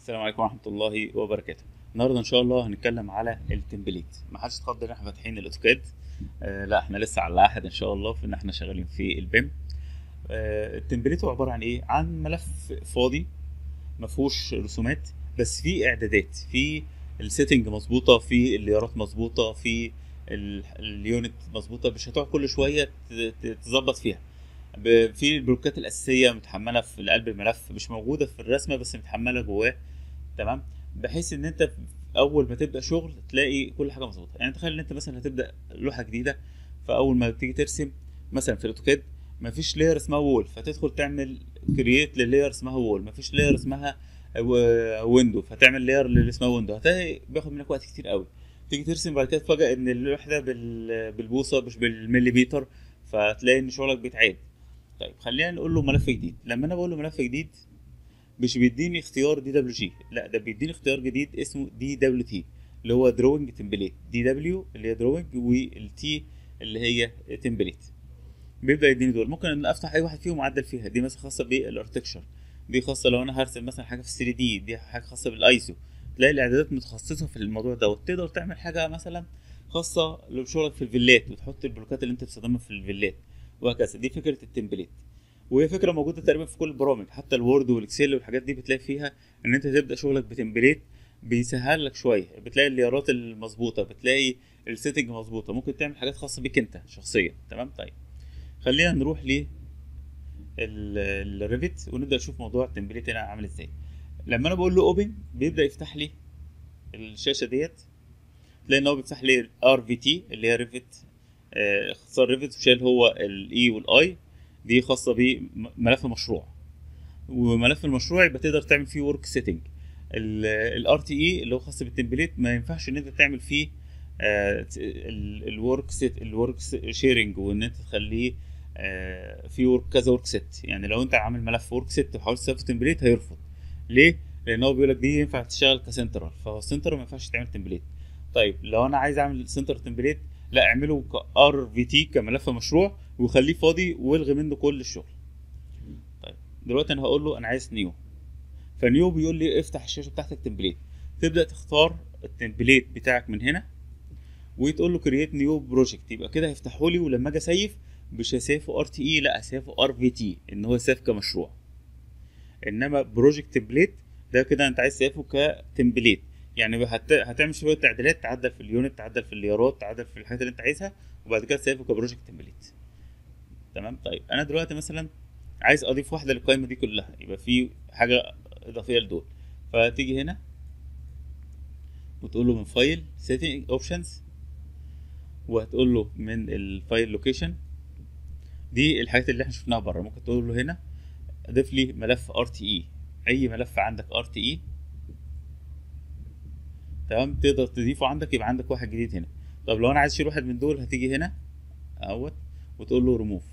السلام عليكم ورحمه الله وبركاته النهارده ان شاء الله هنتكلم على التمبليت ما حدش اتخض ان احنا فاتحين الاوتوكاد آه لا احنا لسه على العهد ان شاء الله في ان احنا شغالين في البيم آه التمبليت هو عباره عن ايه عن ملف فاضي ما فيهوش رسومات بس فيه اعدادات في السيتنج مظبوطه في الليارات مظبوطه في ال- اليونت مظبوطه مش هتقعد كل شويه ت- ت- تظبط فيها ب- في البلوكات الاساسيه متحمله في قلب الملف مش موجوده في الرسمه بس متحمله جواه تمام بحيث ان انت اول ما تبدا شغل تلاقي كل حاجه مظبوطه يعني تخيل ان انت مثلا هتبدا لوحه جديده فاول ما تيجي ترسم مثلا في الاوتوكاد مفيش لاير اسمها وول فتدخل تعمل كرييت للاير اسمها وول مفيش لاير اسمها ويندو فتعمل لاير اللي اسمها ويندو هتلاقي بياخد منك وقت كتير قوي تيجي ترسم بعد كده تفاجئ ان الوحده بال- بالبوصه مش بالمليمتر فتلاقي ان شغلك بيتعاد طيب خلينا نقول له ملف جديد لما انا بقول له ملف جديد مش بيديني اختيار دي دبليو جي لا ده بيديني اختيار جديد اسمه دي دبليو تي اللي هو دروينج تمبليت دي دبليو اللي هي دروينج والتي اللي هي تمبليت بيبدا يديني دول ممكن ان افتح اي واحد فيهم واعدل فيها دي مثلا خاصه بالاركتكشر دي خاصه لو انا هرسم مثلا حاجه في 3 دي دي حاجه خاصه بالايسو تلاقي الاعدادات متخصصه في الموضوع دوت تقدر تعمل حاجه مثلا خاصه لشغلك في الفيلات وتحط البلوكات اللي انت بتستخدمها في الفيلات وهكذا دي فكره التمبليت وهي فكره موجوده تقريبا في كل البرامج حتى الوورد والاكسل والحاجات دي بتلاقي فيها ان انت تبدا شغلك بتمبليت بيسهل لك شويه بتلاقي الليارات المظبوطه بتلاقي السيتنج مظبوطه ممكن تعمل حاجات خاصه بيك انت شخصيا تمام طيب خلينا نروح ل الريفت ونبدا نشوف موضوع التمبليت هنا عامل ازاي لما انا بقول له اوبن بيبدا يفتح لي الشاشه ديت تلاقي ان هو بيفتح لي ار في تي اللي هي ريفت آه، اختصار ريفت وشال هو الاي والاي دي خاصه بملف مشروع وملف المشروع يبقى تقدر تعمل فيه ورك سيتنج الار تي اي اللي هو خاص بالتمبليت ما ينفعش ان انت تعمل فيه الورك سيت الورك شيرنج وان انت تخليه آه، في ورك كذا ورك سيت يعني لو انت عامل ملف ورك سيت وحاولت تسيبه تمبليت هيرفض ليه؟ لان هو بيقول لك دي ينفع تشتغل كسنترال فهو السنتر ما ينفعش تعمل تمبليت طيب لو انا عايز اعمل سنتر تمبليت لا اعمله كار في تي كملف مشروع وخليه فاضي والغي منه كل الشغل طيب دلوقتي انا هقول له انا عايز نيو فنيو بيقول لي افتح الشاشه بتاعتك تمبليت تبدا تختار التمبليت بتاعك من هنا وتقول له كرييت نيو بروجكت يبقى كده هيفتحه لي ولما اجي اسيف مش هسيفه ار تي اي لا هسيفه ار في تي ان هو سيف كمشروع انما بروجكت تمبليت ده كده انت عايز تسيفه كتمبليت يعني هت... هتعمل شويه تعديلات تعدل في اليونت تعدل في الليارات تعدل في الحاجات اللي انت عايزها وبعد كده تسيفه كبروجكت تمبليت تمام طيب انا دلوقتي مثلا عايز اضيف واحده للقائمه دي كلها يبقى في حاجه اضافيه لدول فتيجي هنا وتقول له من فايل سيتنج اوبشنز وهتقول له من الفايل لوكيشن دي الحاجات اللي احنا شفناها بره ممكن تقول له هنا اضيف لي ملف ار تي اي اي ملف عندك ار تي اي تمام تقدر تضيفه عندك يبقى عندك واحد جديد هنا طب لو انا عايز اشيل واحد من دول هتيجي هنا اهوت وتقول له ريموف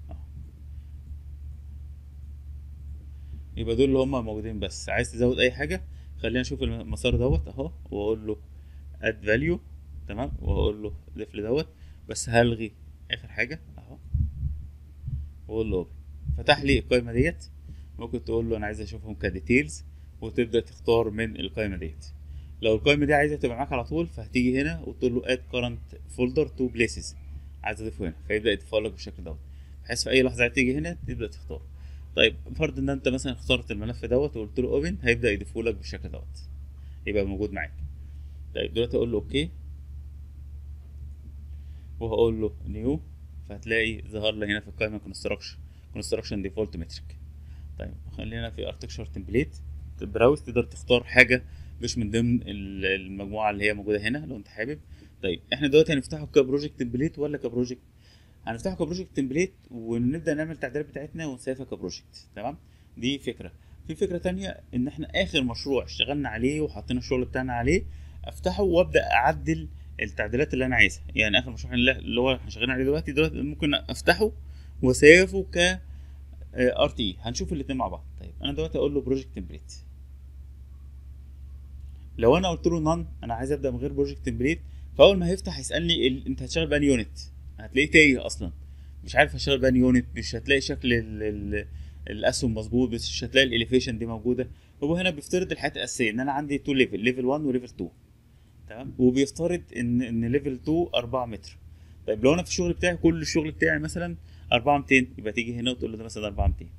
يبقى دول اللي هم موجودين بس عايز تزود اي حاجه خلينا نشوف المسار دوت اهو واقول له اد فاليو تمام واقول له ضيف لي دوت بس هلغي اخر حاجه اهو واقول له open. فتح لي القائمه ديت ممكن تقول له انا عايز اشوفهم كديتيلز وتبدا تختار من القائمه ديت لو القائمه دي عايزه تبقى معاك على طول فهتيجي هنا وتقول له اد current folder to places عايز اضيفه هنا فيبدا يضيفه لك بالشكل دوت بحيث في اي لحظه تيجي هنا تبدا تختار طيب فرض ان انت مثلا اخترت الملف دوت وقلت له اوبن هيبدا يضيفه لك بالشكل دوت يبقى موجود معاك طيب دلوقتي اقول له اوكي وهقول له نيو فهتلاقي ظهر لي هنا في القائمه كونستراكشن كونستراكشن ديفولت متريك طيب خلينا في اركتكشر تمبليت براوز تقدر تختار حاجه مش من ضمن ال- المجموعه اللي هي موجوده هنا لو انت حابب طيب احنا دلوقتي هنفتحه كبروجكت تمبليت ولا كبروجكت هنفتحه كبروجكت تمبليت ونبدا نعمل التعديلات بتاعتنا ونسيفها كبروجكت تمام دي فكره في فكره تانية ان احنا اخر مشروع اشتغلنا عليه وحطينا الشغل بتاعنا عليه افتحه وابدا اعدل التعديلات اللي انا عايزها يعني اخر مشروع اللي اللي هو احنا شغالين عليه دلوقتي دلوقتي ممكن افتحه وسيفه ك ار تي هنشوف الاثنين مع بعض طيب انا دلوقتي اقول له بروجكت تمبليت لو انا قلت له نان انا عايز ابدا من غير بروجكت تمبليت فاول ما هيفتح يسالني ال... انت هتشتغل باني يونت هتلاقيه تايه اصلا مش عارف هشتغل باني يونت مش هتلاقي شكل ال... ال... الاسهم مظبوط مش هتلاقي الاليفيشن دي موجوده هو هنا بيفترض الحاجات الاساسيه ان انا عندي تو ليفل ليفل 1 وليفل 2 تمام وبيفترض ان ان ليفل 2 4 متر طيب لو انا في الشغل بتاعي كل الشغل بتاعي مثلا 4 200 يبقى تيجي هنا وتقول له ده مثلا 4 200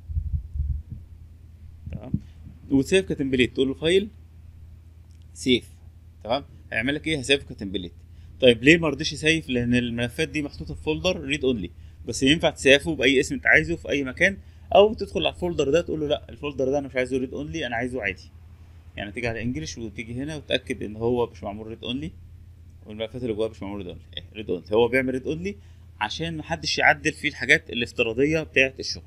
تمام وتسيف كتمبليت تقول له فايل سيف تمام هيعمل لك ايه هسيف كتمبليت طيب ليه ما رضيش يسيف لان الملفات دي محطوطه في فولدر ريد اونلي بس ينفع تسيفه باي اسم انت عايزه في اي مكان او تدخل على الفولدر ده تقول له لا الفولدر ده انا مش عايزه ريد اونلي انا عايزه عادي يعني تيجي على انجلش وتيجي هنا وتاكد ان هو مش معمول ريد اونلي والملفات اللي جواه مش معمول ريد اونلي ريد اونلي هو بيعمل ريد اونلي عشان محدش يعدل فيه الحاجات الافتراضيه بتاعه الشغل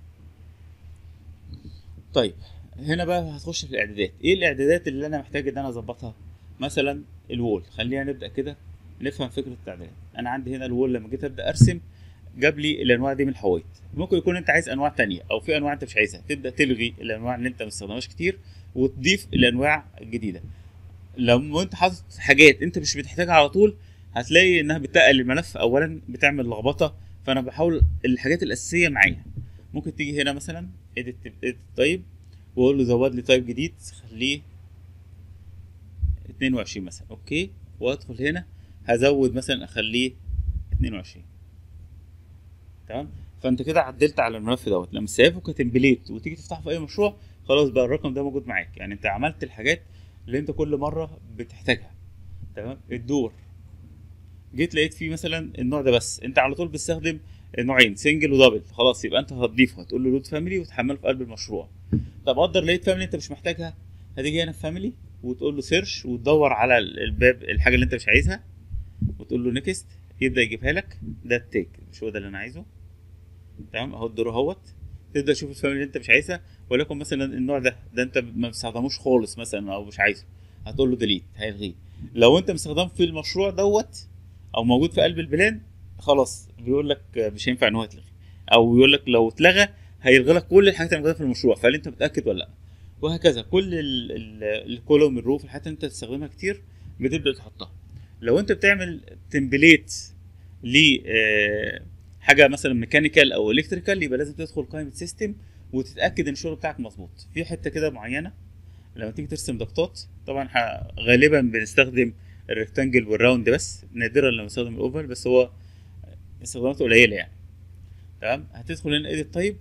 طيب هنا بقى هتخش في الاعدادات ايه الاعدادات اللي انا محتاج ان انا اظبطها مثلا الوول خلينا نبدا كده نفهم فكره التعديلات انا عندي هنا الوول لما جيت ابدا ارسم جاب لي الانواع دي من الحوايط ممكن يكون انت عايز انواع تانية او في انواع انت مش عايزها تبدا تلغي الانواع اللي انت ما بتستخدمهاش كتير وتضيف الانواع الجديده لو انت حاطط حاجات انت مش بتحتاجها على طول هتلاقي انها بتقل الملف اولا بتعمل لخبطه فانا بحاول الحاجات الاساسيه معايا ممكن تيجي هنا مثلا اديت تايب واقول له زود لي تايب جديد خليه 22 مثلا اوكي وادخل هنا هزود مثلا اخليه 22 تمام فانت كده عدلت على الملف دوت لما تسيبه كتمبليت وتيجي تفتحه في اي مشروع خلاص بقى الرقم ده موجود معاك يعني انت عملت الحاجات اللي انت كل مره بتحتاجها تمام الدور جيت لقيت فيه مثلا النوع ده بس انت على طول بتستخدم نوعين سنجل ودبل خلاص يبقى انت هتضيفه هتقول له لود فاميلي وتحمله في قلب المشروع طب قدر لقيت فاميلي انت مش محتاجها هتيجي هنا في فاميلي وتقول له سيرش وتدور على الباب الحاجه اللي انت مش عايزها وتقول له نيكست يبدا يجيبها لك ده التيك مش هو ده اللي انا عايزه تمام اهو الدور اهوت تبدا تشوف الفاميلي اللي انت مش عايزها ولكن مثلا النوع ده ده انت ما بتستخدموش خالص مثلا او مش عايزه هتقول له ديليت هيلغيه لو انت مستخدمه في المشروع دوت او موجود في قلب البلان خلاص بيقول لك مش هينفع ان هو يتلغي او يقول لك لو اتلغى هيلغي لك كل الحاجات اللي موجوده في المشروع فهل انت متاكد ولا لا وهكذا كل الكولوم الروف الحاجات اللي انت تستخدمها كتير بتبدا تحطها لو انت بتعمل تمبليت ل حاجه مثلا ميكانيكال او الكتريكال يبقى لازم تدخل قائمه سيستم وتتاكد ان الشغل بتاعك مظبوط في حته كده معينه لما تيجي ترسم ضغطات طبعا غالبا بنستخدم الريكتانجل والراوند بس نادرا لما نستخدم الاوفال بس هو استخداماته قليله يعني تمام هتدخل هنا ايديت طيب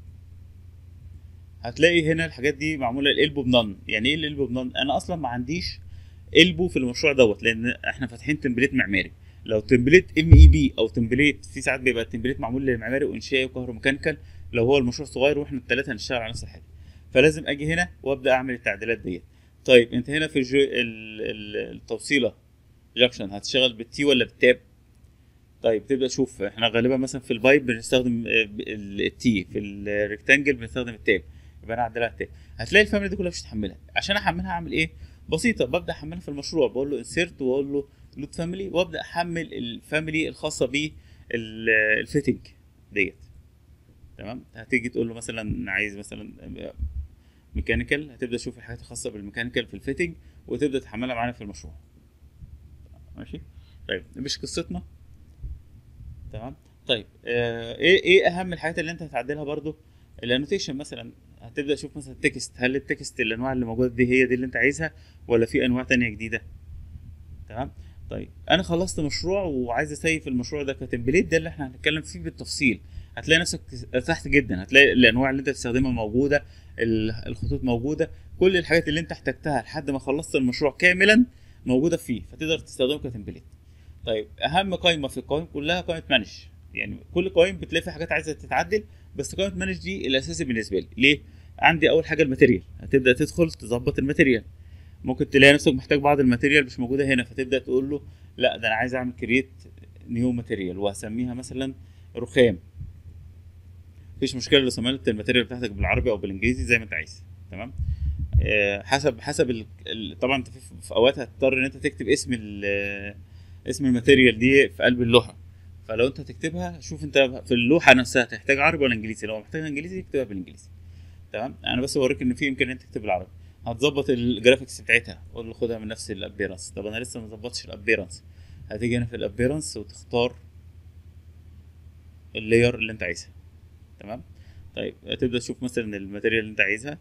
هتلاقي هنا الحاجات دي معموله الالبو بنان يعني ايه الالبو بنان انا اصلا ما عنديش البو في المشروع دوت لان احنا فاتحين تمبليت معماري لو تمبليت ام اي بي او تمبليت في ساعات بيبقى التمبليت معمول للمعماري وانشائي وكهروميكانيكال لو هو المشروع صغير واحنا الثلاثه هنشتغل على نفس الحاجه فلازم اجي هنا وابدا اعمل التعديلات ديت طيب انت هنا في الجو التوصيله جاكشن هتشتغل بالتي ولا بالتاب طيب تبدا تشوف احنا غالبا مثلا في البايب بنستخدم التي في الريكتانجل بنستخدم التاب يبقى انا اعدلها التاب هتلاقي الفاميلي دي كلها مش هتحملها عشان احملها اعمل ايه بسيطه ببدا احملها في المشروع بقول له انسيرت واقول له لود فاميلي وابدا احمل الفاميلي الخاصه بالفيتنج ديت تمام هتيجي تقول له مثلا عايز مثلا ميكانيكال هتبدا تشوف الحاجات الخاصه بالميكانيكال في الفيتنج وتبدا تحملها معانا في المشروع ماشي طيب مش قصتنا تمام طيب آه ايه ايه اهم الحاجات اللي انت هتعدلها برضو الانوتيشن مثلا هتبدا تشوف مثلا التكست هل التكست الانواع اللي موجوده دي هي دي اللي انت عايزها ولا في انواع تانية جديده تمام طيب انا خلصت مشروع وعايز اسيف المشروع ده كتمبليت ده اللي احنا هنتكلم فيه بالتفصيل هتلاقي نفسك ارتحت جدا هتلاقي الانواع اللي انت بتستخدمها موجوده الخطوط موجوده كل الحاجات اللي انت احتجتها لحد ما خلصت المشروع كاملا موجوده فيه فتقدر تستخدمه كتمبليت طيب اهم قائمه في القوائم كلها قائمه مانج يعني كل قائمه بتلاقي فيها حاجات عايزه تتعدل بس قائمه مانج دي الاساسي بالنسبه لي ليه عندي اول حاجه الماتيريال هتبدا تدخل تظبط الماتيريال ممكن تلاقي نفسك محتاج بعض الماتيريال مش موجوده هنا فتبدا تقول له لا ده انا عايز اعمل كرييت نيو ماتيريال وهسميها مثلا رخام مفيش مشكله لو سميت الماتيريال بتاعتك بالعربي او بالانجليزي زي ما انت عايز تمام آه حسب حسب ال... ال... طبعا انت في, في اوقات هتضطر ان انت تكتب اسم ال... اسم الماتيريال دي في قلب اللوحه فلو انت هتكتبها شوف انت في اللوحه نفسها تحتاج عربي ولا انجليزي لو محتاج انجليزي اكتبها بالانجليزي تمام انا بس بوريك ان في امكانيه تكتب بالعربي هتظبط الجرافيكس بتاعتها قول له خدها من نفس الابيرنس طب انا لسه ما ظبطتش الابيرنس هتيجي هنا في الابيرنس وتختار اللاير اللي انت عايزها تمام طيب تبدا تشوف مثلا الماتيريال اللي انت عايزها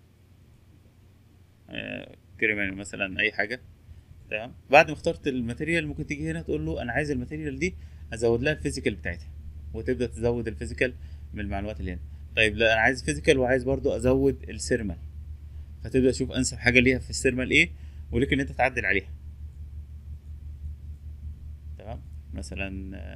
كريمال مثلا اي حاجه تمام بعد ما اخترت الماتيريال ممكن تيجي هنا تقول له انا عايز الماتيريال دي ازود لها الفيزيكال بتاعتها وتبدا تزود الفيزيكال من المعلومات اللي هنا طيب لا انا عايز فيزيكال وعايز برضو ازود السيرمال فتبدا تشوف انسب حاجه ليها في السيرمال ايه ولكن انت تعدل عليها تمام مثلا آه،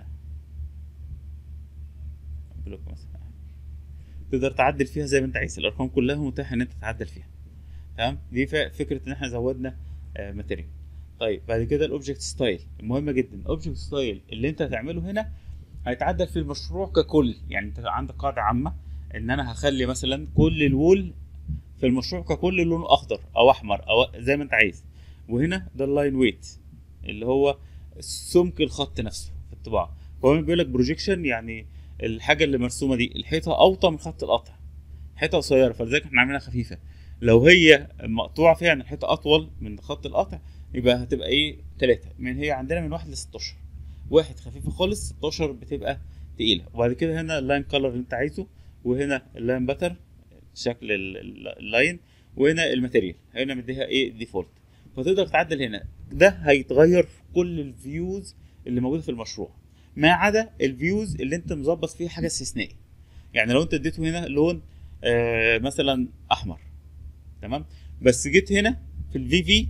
بلوك مثلا تقدر تعدل فيها زي ما انت عايز الارقام كلها متاحه ان انت تعدل فيها تمام دي ف- فكره ان احنا زودنا ماتيريال طيب بعد كده الاوبجكت ستايل مهمه جدا الاوبجكت ستايل اللي انت هتعمله هنا هيتعدل في المشروع ككل يعني انت عندك قاعده عامه ان انا هخلي مثلا كل الوول في المشروع ككل لونه اخضر او احمر او زي ما انت عايز وهنا ده اللاين ويت اللي هو سمك الخط نفسه في الطباعه هو بيقول لك بروجيكشن يعني الحاجه اللي مرسومه دي الحيطه اوطى من خط القطع حيطه قصيره فلذلك احنا عاملينها خفيفه لو هي مقطوعه فيها ان الحيطه اطول من خط القطع يبقى هتبقى ايه 3 من هي عندنا من 1 ل 16 واحد خفيفه خالص 16 بتبقى تقيله وبعد كده هنا اللاين كلر اللي انت عايزه وهنا اللاين باتر شكل ال- ال- اللاين وهنا الماتيريال هنا مديها ايه ديفولت فتقدر تعدل هنا ده هيتغير في كل الفيوز اللي موجوده في المشروع ما عدا الفيوز اللي انت مظبط فيه حاجه استثنائيه يعني لو انت اديته هنا لون آه مثلا احمر تمام بس جيت هنا في الفي في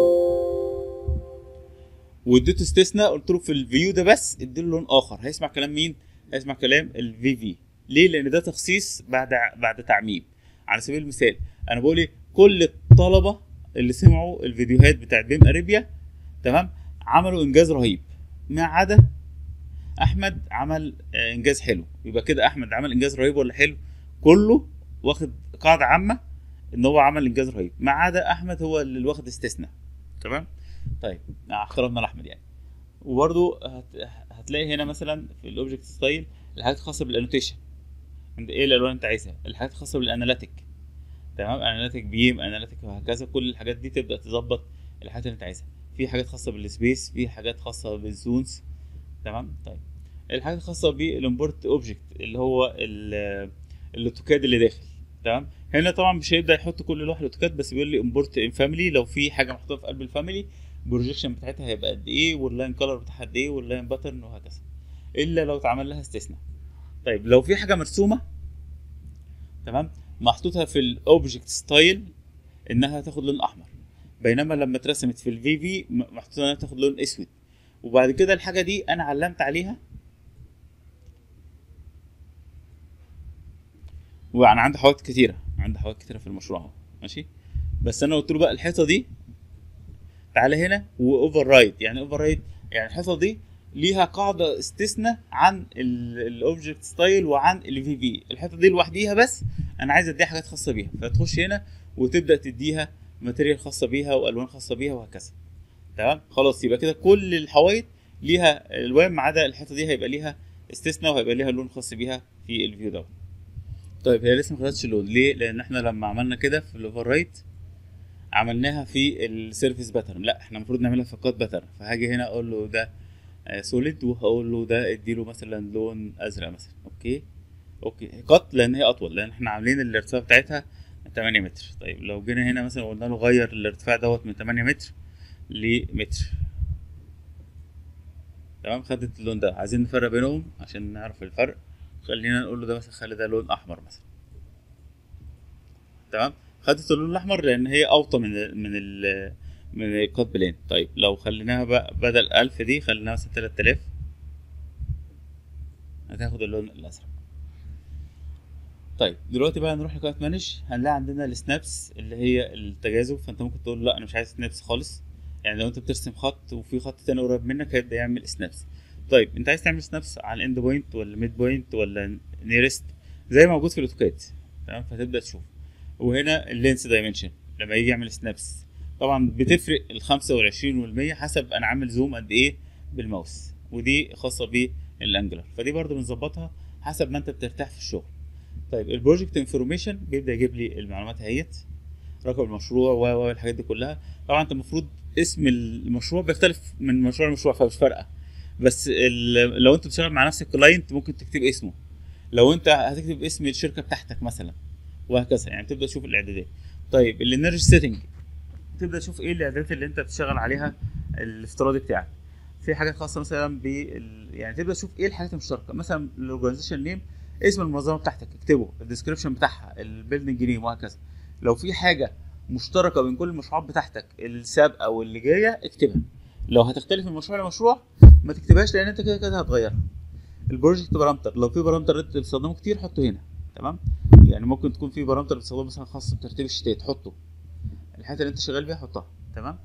واديته استثناء قلت له في الفيو ده بس اديله لون اخر هيسمع كلام مين هيسمع كلام الفي في ليه لان ده تخصيص بعد بعد تعميم على سبيل المثال انا بقول ايه كل الطلبه اللي سمعوا الفيديوهات بتاعت بيم اريبيا تمام عملوا انجاز رهيب ما عدا احمد عمل آه، انجاز حلو يبقى كده احمد عمل انجاز رهيب ولا حلو كله واخد قاعده عامه ان هو عمل انجاز رهيب ما عدا احمد هو اللي واخد استثناء تمام طيب مع احترامنا لاحمد يعني وبرده هت... هتلاقي هنا مثلا في الاوبجكت ستايل الحاجات الخاصه بالانوتيشن عند ايه الالوان اللي انت عايزها الحاجات الخاصه بالاناليتيك تمام اناليتيك بيم اناليتيك وهكذا كل الحاجات دي تبدا تظبط الحاجات اللي انت عايزها في حاجات خاصه بالسبيس في حاجات خاصه بالزونز تمام طيب الحاجات الخاصه بالامبورت اوبجكت اللي هو ال- الاوتوكاد اللي داخل تمام هنا طبعا مش هيبدا يحط كل لوحه الاوتوكاد بس بيقول لي امبورت ان فاميلي لو في حاجه محطوطه في قلب الفاميلي البروجيكشن بتاعتها هيبقى قد ايه واللاين كلر بتاعها قد ايه واللاين باترن وهكذا الا لو اتعمل لها استثناء طيب لو في حاجه مرسومه تمام محطوطه في الاوبجكت ستايل انها تاخد لون احمر بينما لما اترسمت في الفي في محطوطه انها تاخد لون اسود وبعد كده الحاجه دي انا علمت عليها وانا عندي حوائط كتيره عندي حوائط كتيره في المشروع اهو ماشي بس انا قلت له بقى الحيطه دي تعالى هنا واوفر رايد يعني اوفر رايد يعني الحيطه دي ليها قاعده استثناء عن الاوبجكت ستايل وعن الفي في الحيطه دي لوحديها بس انا عايز اديها حاجات خاصه بيها فتخش هنا وتبدا تديها ماتيريال خاصه بيها والوان خاصه بيها وهكذا تمام خلاص يبقى كده كل الحوايط ليها الوان ما عدا الحته دي هيبقى ليها استثناء وهيبقى ليها لون خاص بيها في الفيو دوت طيب هي لسه ما خدتش لون ليه لان احنا لما عملنا كده في الاوفر رايت عملناها في السيرفيس باترن لا احنا المفروض نعملها في قط باترن فهاجي هنا اقول له ده سوليد وهقول له ده اديله مثلا لون ازرق مثلا اوكي اوكي قط لان هي اطول لان احنا عاملين الارتفاع بتاعتها 8 متر طيب لو جينا هنا مثلا قلنا له غير الارتفاع دوت من 8 متر لمتر تمام خدت اللون ده عايزين نفرق بينهم عشان نعرف الفرق خلينا نقول له ده مثلا خلي ده لون احمر مثلا تمام خدت اللون الاحمر لان هي اوطى من ال من ال من الكات بلين طيب لو خليناها بقى بدل 1000 دي خليناها مثلا 3000 هتاخد اللون الازرق طيب دلوقتي بقى نروح لقائمه مانج هنلاقي عندنا السنابس اللي هي التجاذب فانت ممكن تقول لا انا مش عايز سنابس خالص يعني لو انت بترسم خط وفي خط تاني قريب منك هيبدا يعمل سنابس طيب انت عايز تعمل سنابس على الاند بوينت ولا ميد بوينت ولا نيرست زي ما موجود في الاوتوكاد تمام فتبدا تشوف وهنا اللينس دايمنشن لما يجي يعمل سنابس طبعا بتفرق ال 25 وال 100 حسب انا عامل زوم قد ايه بالماوس ودي خاصه بالانجلر فدي برضو بنظبطها حسب ما انت بترتاح في الشغل طيب البروجكت انفورميشن بيبدا يجيب لي المعلومات اهيت رقم المشروع و و الحاجات دي كلها طبعا انت المفروض اسم المشروع بيختلف من مشروع لمشروع فمش فارقه بس ال- لو انت بتشتغل مع نفس الكلاينت ممكن تكتب اسمه لو انت هتكتب اسم الشركه بتاعتك مثلا وهكذا يعني تبدا تشوف الاعدادات طيب الانرجي سيتنج تبدا تشوف ايه الاعدادات اللي انت بتشتغل عليها الافتراضي بتاعك في حاجات خاصه مثلا بال يعني تبدا تشوف ايه الحاجات المشتركه مثلا الاورجنايزيشن نيم اسم المنظمه بتاعتك اكتبه الديسكربشن بتاعها البيلدنج نيم وهكذا لو في حاجه مشتركه بين كل المشروعات بتاعتك السابقه واللي جايه اكتبها لو هتختلف من مشروع لمشروع ما تكتبهاش لان انت كده كده هتغيرها البروجكت بارامتر لو في بارامتر انت بتستخدمه كتير حطه هنا تمام يعني ممكن تكون في بارامتر بتستخدمه مثلا خاص بترتيب الشتات حطه الحته اللي انت شغال بيها حطها تمام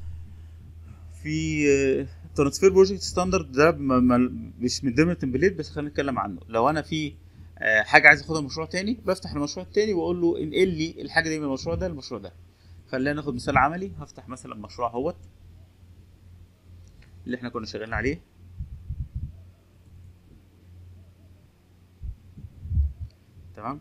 في ترانسفير بروجكت ستاندرد ده ما- ما- مش من ضمن التمبليت بس خلينا نتكلم عنه لو انا في آه، حاجه عايز اخدها من مشروع تاني بفتح المشروع التاني واقول له انقل لي الحاجه دي من المشروع ده للمشروع ده خلينا ناخد مثال عملي هفتح مثلا مشروع اهوت اللي احنا كنا شغالين عليه تمام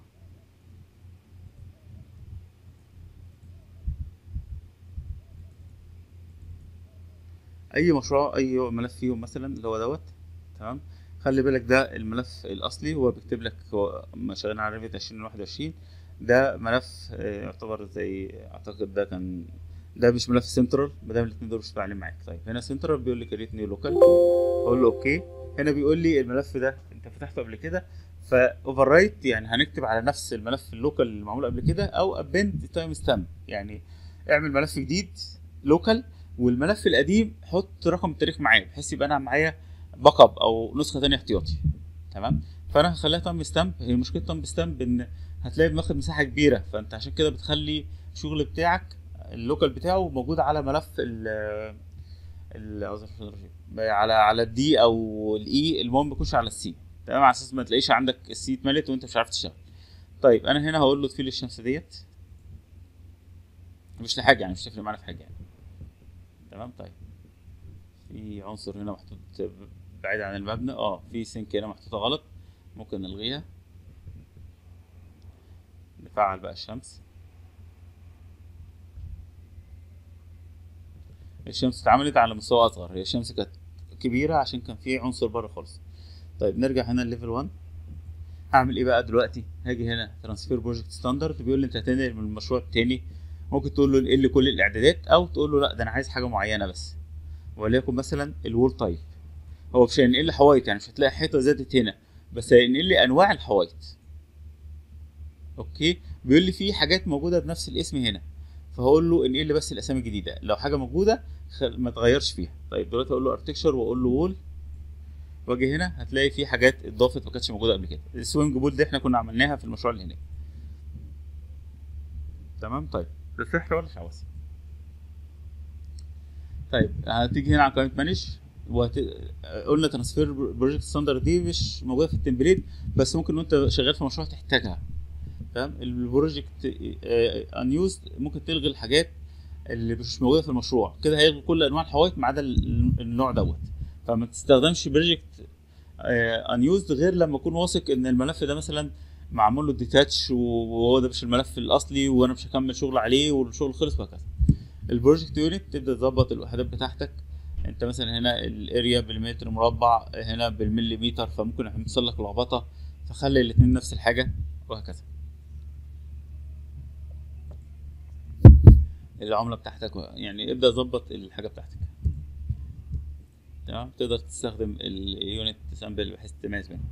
اي مشروع اي ملف فيهم مثلا اللي هو دوت تمام خلي بالك ده الملف الاصلي هو بيكتب لك هو ما شغالين على ريفيت 2021 ده ملف آه، يعتبر زي اعتقد ده كان ده مش ملف سنترال ما دام الاثنين دول مش فاعلين معاك طيب هنا سنترال بيقول لي كريت نيو لوكال اقول له اوكي هنا بيقول لي الملف ده انت فتحته قبل كده فاوفر رايت يعني هنكتب على نفس الملف اللوكال اللي معمول قبل كده او ابند تايم ستامب يعني اعمل ملف جديد لوكال والملف القديم حط رقم التاريخ معاه بحيث يبقى انا معايا باك اب او نسخه تانية احتياطي تمام فانا هخليها تايم ستامب هي مشكله تايم ستامب ان هتلاقي واخد مساحه كبيره فانت عشان كده بتخلي الشغل بتاعك اللوكال بتاعه موجود على ملف ال ال أعوذ بالله من الشيطان الرجيم. على على الدي او الاي المهم ما يكونش على السي تمام على اساس ما تلاقيش عندك السي اتملت وانت مش عارف تشتغل طيب انا هنا هقول له تفيل الشمس ديت مش لحاجه يعني مش تفرق معانا في حاجه يعني تمام طيب في عنصر هنا محطوط بعيد عن المبنى اه في سنك هنا محطوطه غلط ممكن نلغيها نفعل بقى الشمس الشمس اتعملت على مستوى اصغر هي الشمس كانت كبيره عشان كان في عنصر بره خالص طيب نرجع هنا لليفل 1 هعمل ايه بقى دلوقتي هاجي هنا ترانسفير بروجكت ستاندرد بيقول لي انت هتنقل من المشروع التاني ممكن تقول له انقل لي كل الاعدادات او تقول له لا ده انا عايز حاجه معينه بس وليكن مثلا الوول تايب هو مش هينقل لي حوايط يعني مش هتلاقي حيطه زادت هنا بس هينقل لي انواع الحوايط اوكي بيقول لي في حاجات موجوده بنفس الاسم هنا فهقول له انقل لي بس الاسامي الجديده لو حاجه موجوده خل... ما تغيرش فيها طيب دلوقتي اقول له ارتكشر واقول له وول واجي هنا هتلاقي في حاجات اتضافت ما كانتش موجوده قبل كده السوينج بول دي احنا كنا عملناها في المشروع اللي هناك تمام طيب ده سحر ولا شعوذه طيب هتيجي هنا على قائمه مانج وهت... قلنا ترانسفير بروجكت ستاندرد دي مش موجوده في التمبليت بس ممكن وانت شغال في مشروع تحتاجها تمام البروجكت ان يوزد ممكن تلغي الحاجات اللي مش موجوده في المشروع كده هيلغي كل انواع الحوائط ما عدا ال- النوع دوت فما تستخدمش بروجكت ان يوزد غير لما اكون واثق ان الملف ده مثلا معمول له ديتاتش وهو ده مش الملف الاصلي وانا مش هكمل شغل عليه والشغل خلص وهكذا البروجكت يونت تبدا تظبط الوحدات بتاعتك انت مثلا هنا الاريا بالمتر مربع هنا بالمليمتر فممكن يحصل لك لخبطه فخلي الاتنين نفس الحاجه وهكذا العمله بتاعتك يعني ابدا ظبط الحاجه بتاعتك تمام تقدر تستخدم اليونت سامبل بحيث تميز بينهم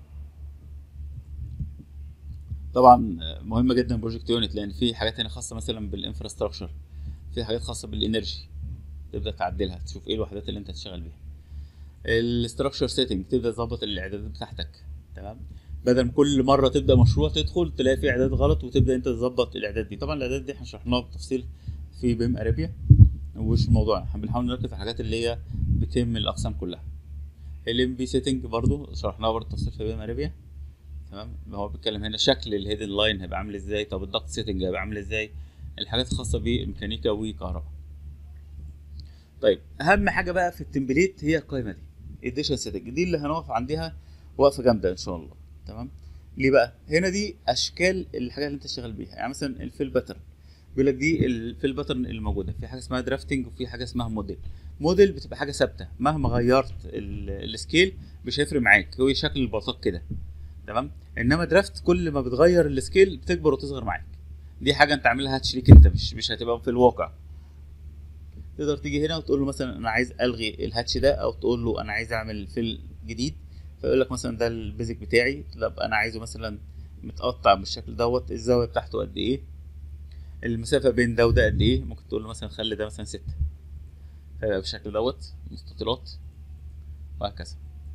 طبعا مهمه جدا بروجكت يونت لان في حاجات هنا خاصه مثلا بالانفراستراكشر في حاجات خاصه بالانرجي تبدا تعدلها تشوف ايه الوحدات اللي انت هتشتغل بيها الاستراكشر سيتنج تبدا تظبط الاعدادات بتاعتك تمام بدل ما كل مره تبدا مشروع تدخل تلاقي فيه اعداد غلط وتبدا انت تظبط الاعداد دي طبعا الاعداد دي احنا شرحناها بالتفصيل في بيم ارابيا ومش الموضوع احنا بنحاول نركز على الحاجات اللي هي بتهم الاقسام كلها الام بي سيتنج برضو شرحناها برضو تفصيل في بيم ارابيا تمام هو بيتكلم هنا شكل الهيدن لاين هيبقى عامل ازاي طب الضغط سيتنج هيبقى عامل ازاي الحاجات الخاصه بميكانيكا وكهرباء طيب اهم حاجه بقى في التمبليت هي القائمه دي اديشن سيتنج دي اللي هنقف عندها وقفه جامده ان شاء الله تمام ليه بقى هنا دي اشكال الحاجات اللي انت شغال بيها يعني مثلا الفيل باترن بيقول لك دي الفيل باترن اللي موجوده في حاجه اسمها درافتنج وفي حاجه اسمها موديل موديل بتبقى حاجه ثابته مهما غيرت ال- السكيل مش هيفرق معاك هو شكل البلاطات كده تمام انما درافت كل ما بتغير السكيل بتكبر وتصغر معاك دي حاجه انت عاملها هاتش ليك انت مش مش هتبقى في الواقع تقدر تيجي هنا وتقول له مثلا انا عايز الغي الهاتش ده او تقول له انا عايز اعمل فيل جديد فيقول لك مثلا ده البيزك بتاعي طب انا عايزه مثلا متقطع بالشكل دوت الزاويه بتاعته قد ايه المسافه بين ده وده قد ايه ممكن تقول له مثلا خلي ده مثلا ستة فيبقى بالشكل دوت مستطيلات وهكذا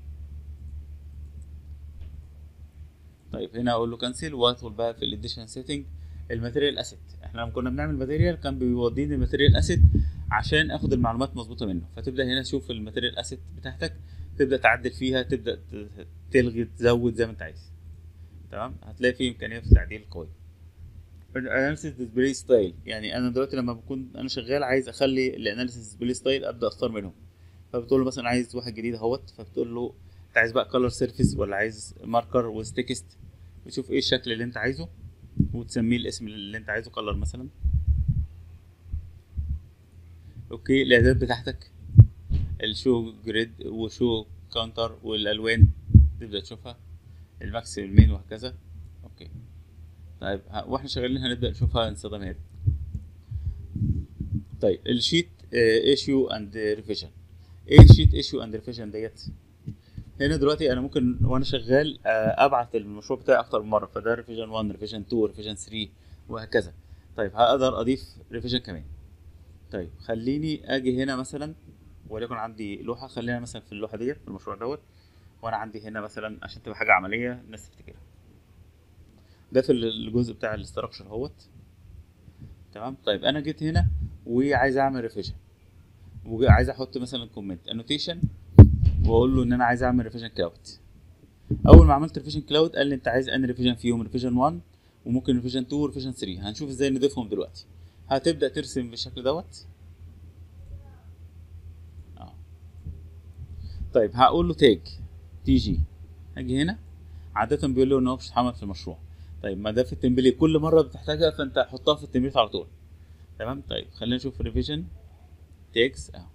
طيب هنا اقول له كنسل وادخل بقى في الاديشن سيتنج الماتيريال اسيت احنا لما كنا بنعمل ماتيريال كان بيوديني الماتيريال اسيت عشان اخد المعلومات مظبوطه منه فتبدا هنا تشوف الماتيريال اسيت بتاعتك تبدا تعدل فيها تبدا تلغي تزود زي ما انت عايز تمام هتلاقي فيه امكانيه في التعديل قوي الاناليسيس ديسبلاي ستايل يعني انا دلوقتي لما بكون انا شغال عايز اخلي الاناليسيس ديسبلاي ستايل ابدا اختار منهم فبتقول له مثلا عايز واحد جديد اهوت فبتقول له انت عايز بقى كلر سيرفيس ولا عايز ماركر ويز تكست بتشوف ايه الشكل اللي انت عايزه وتسميه الاسم اللي انت عايزه كلر مثلا اوكي الاعدادات بتاعتك الشو جريد وشو كاونتر والالوان تبدا تشوفها الماكس والمين وهكذا اوكي طيب واحنا شغالين هنبدا نشوفها انستخدامها دي طيب الشيت ايشيو اند ريفيجن ايه الشيت ايشيو اند ريفيجن ديت هنا دلوقتي انا ممكن وانا شغال ابعت المشروع بتاعي اكتر من مره فده ريفيجن 1 ريفيجن 2 ريفيجن 3 وهكذا طيب هقدر اضيف ريفيجن كمان طيب خليني اجي هنا مثلا وليكن عندي لوحه خلينا مثلا في اللوحه ديت في المشروع دوت وانا عندي هنا مثلا عشان تبقى حاجه عمليه الناس تفتكرها ده في الجزء بتاع الاستراكشر اهوت تمام طيب انا جيت هنا وعايز اعمل ريفيجن وعايز احط مثلا كومنت انوتيشن واقول له ان انا عايز اعمل ريفيجن كلاود اول ما عملت ريفيجن كلاود قال لي انت عايز ان ريفيجن فيهم ريفيجن 1 وممكن ريفيجن 2 وريفيجن 3 هنشوف ازاي نضيفهم دلوقتي هتبدا ترسم بالشكل دوت اه طيب هقول له تاج تي جي هاجي هنا عاده بيقول له ان هو مش هيتحمل في المشروع طيب ما ده في التمبليت كل مره بتحتاجها فانت حطها في التمبليت على طول تمام طيب خلينا نشوف ريفيجن تاجز اهو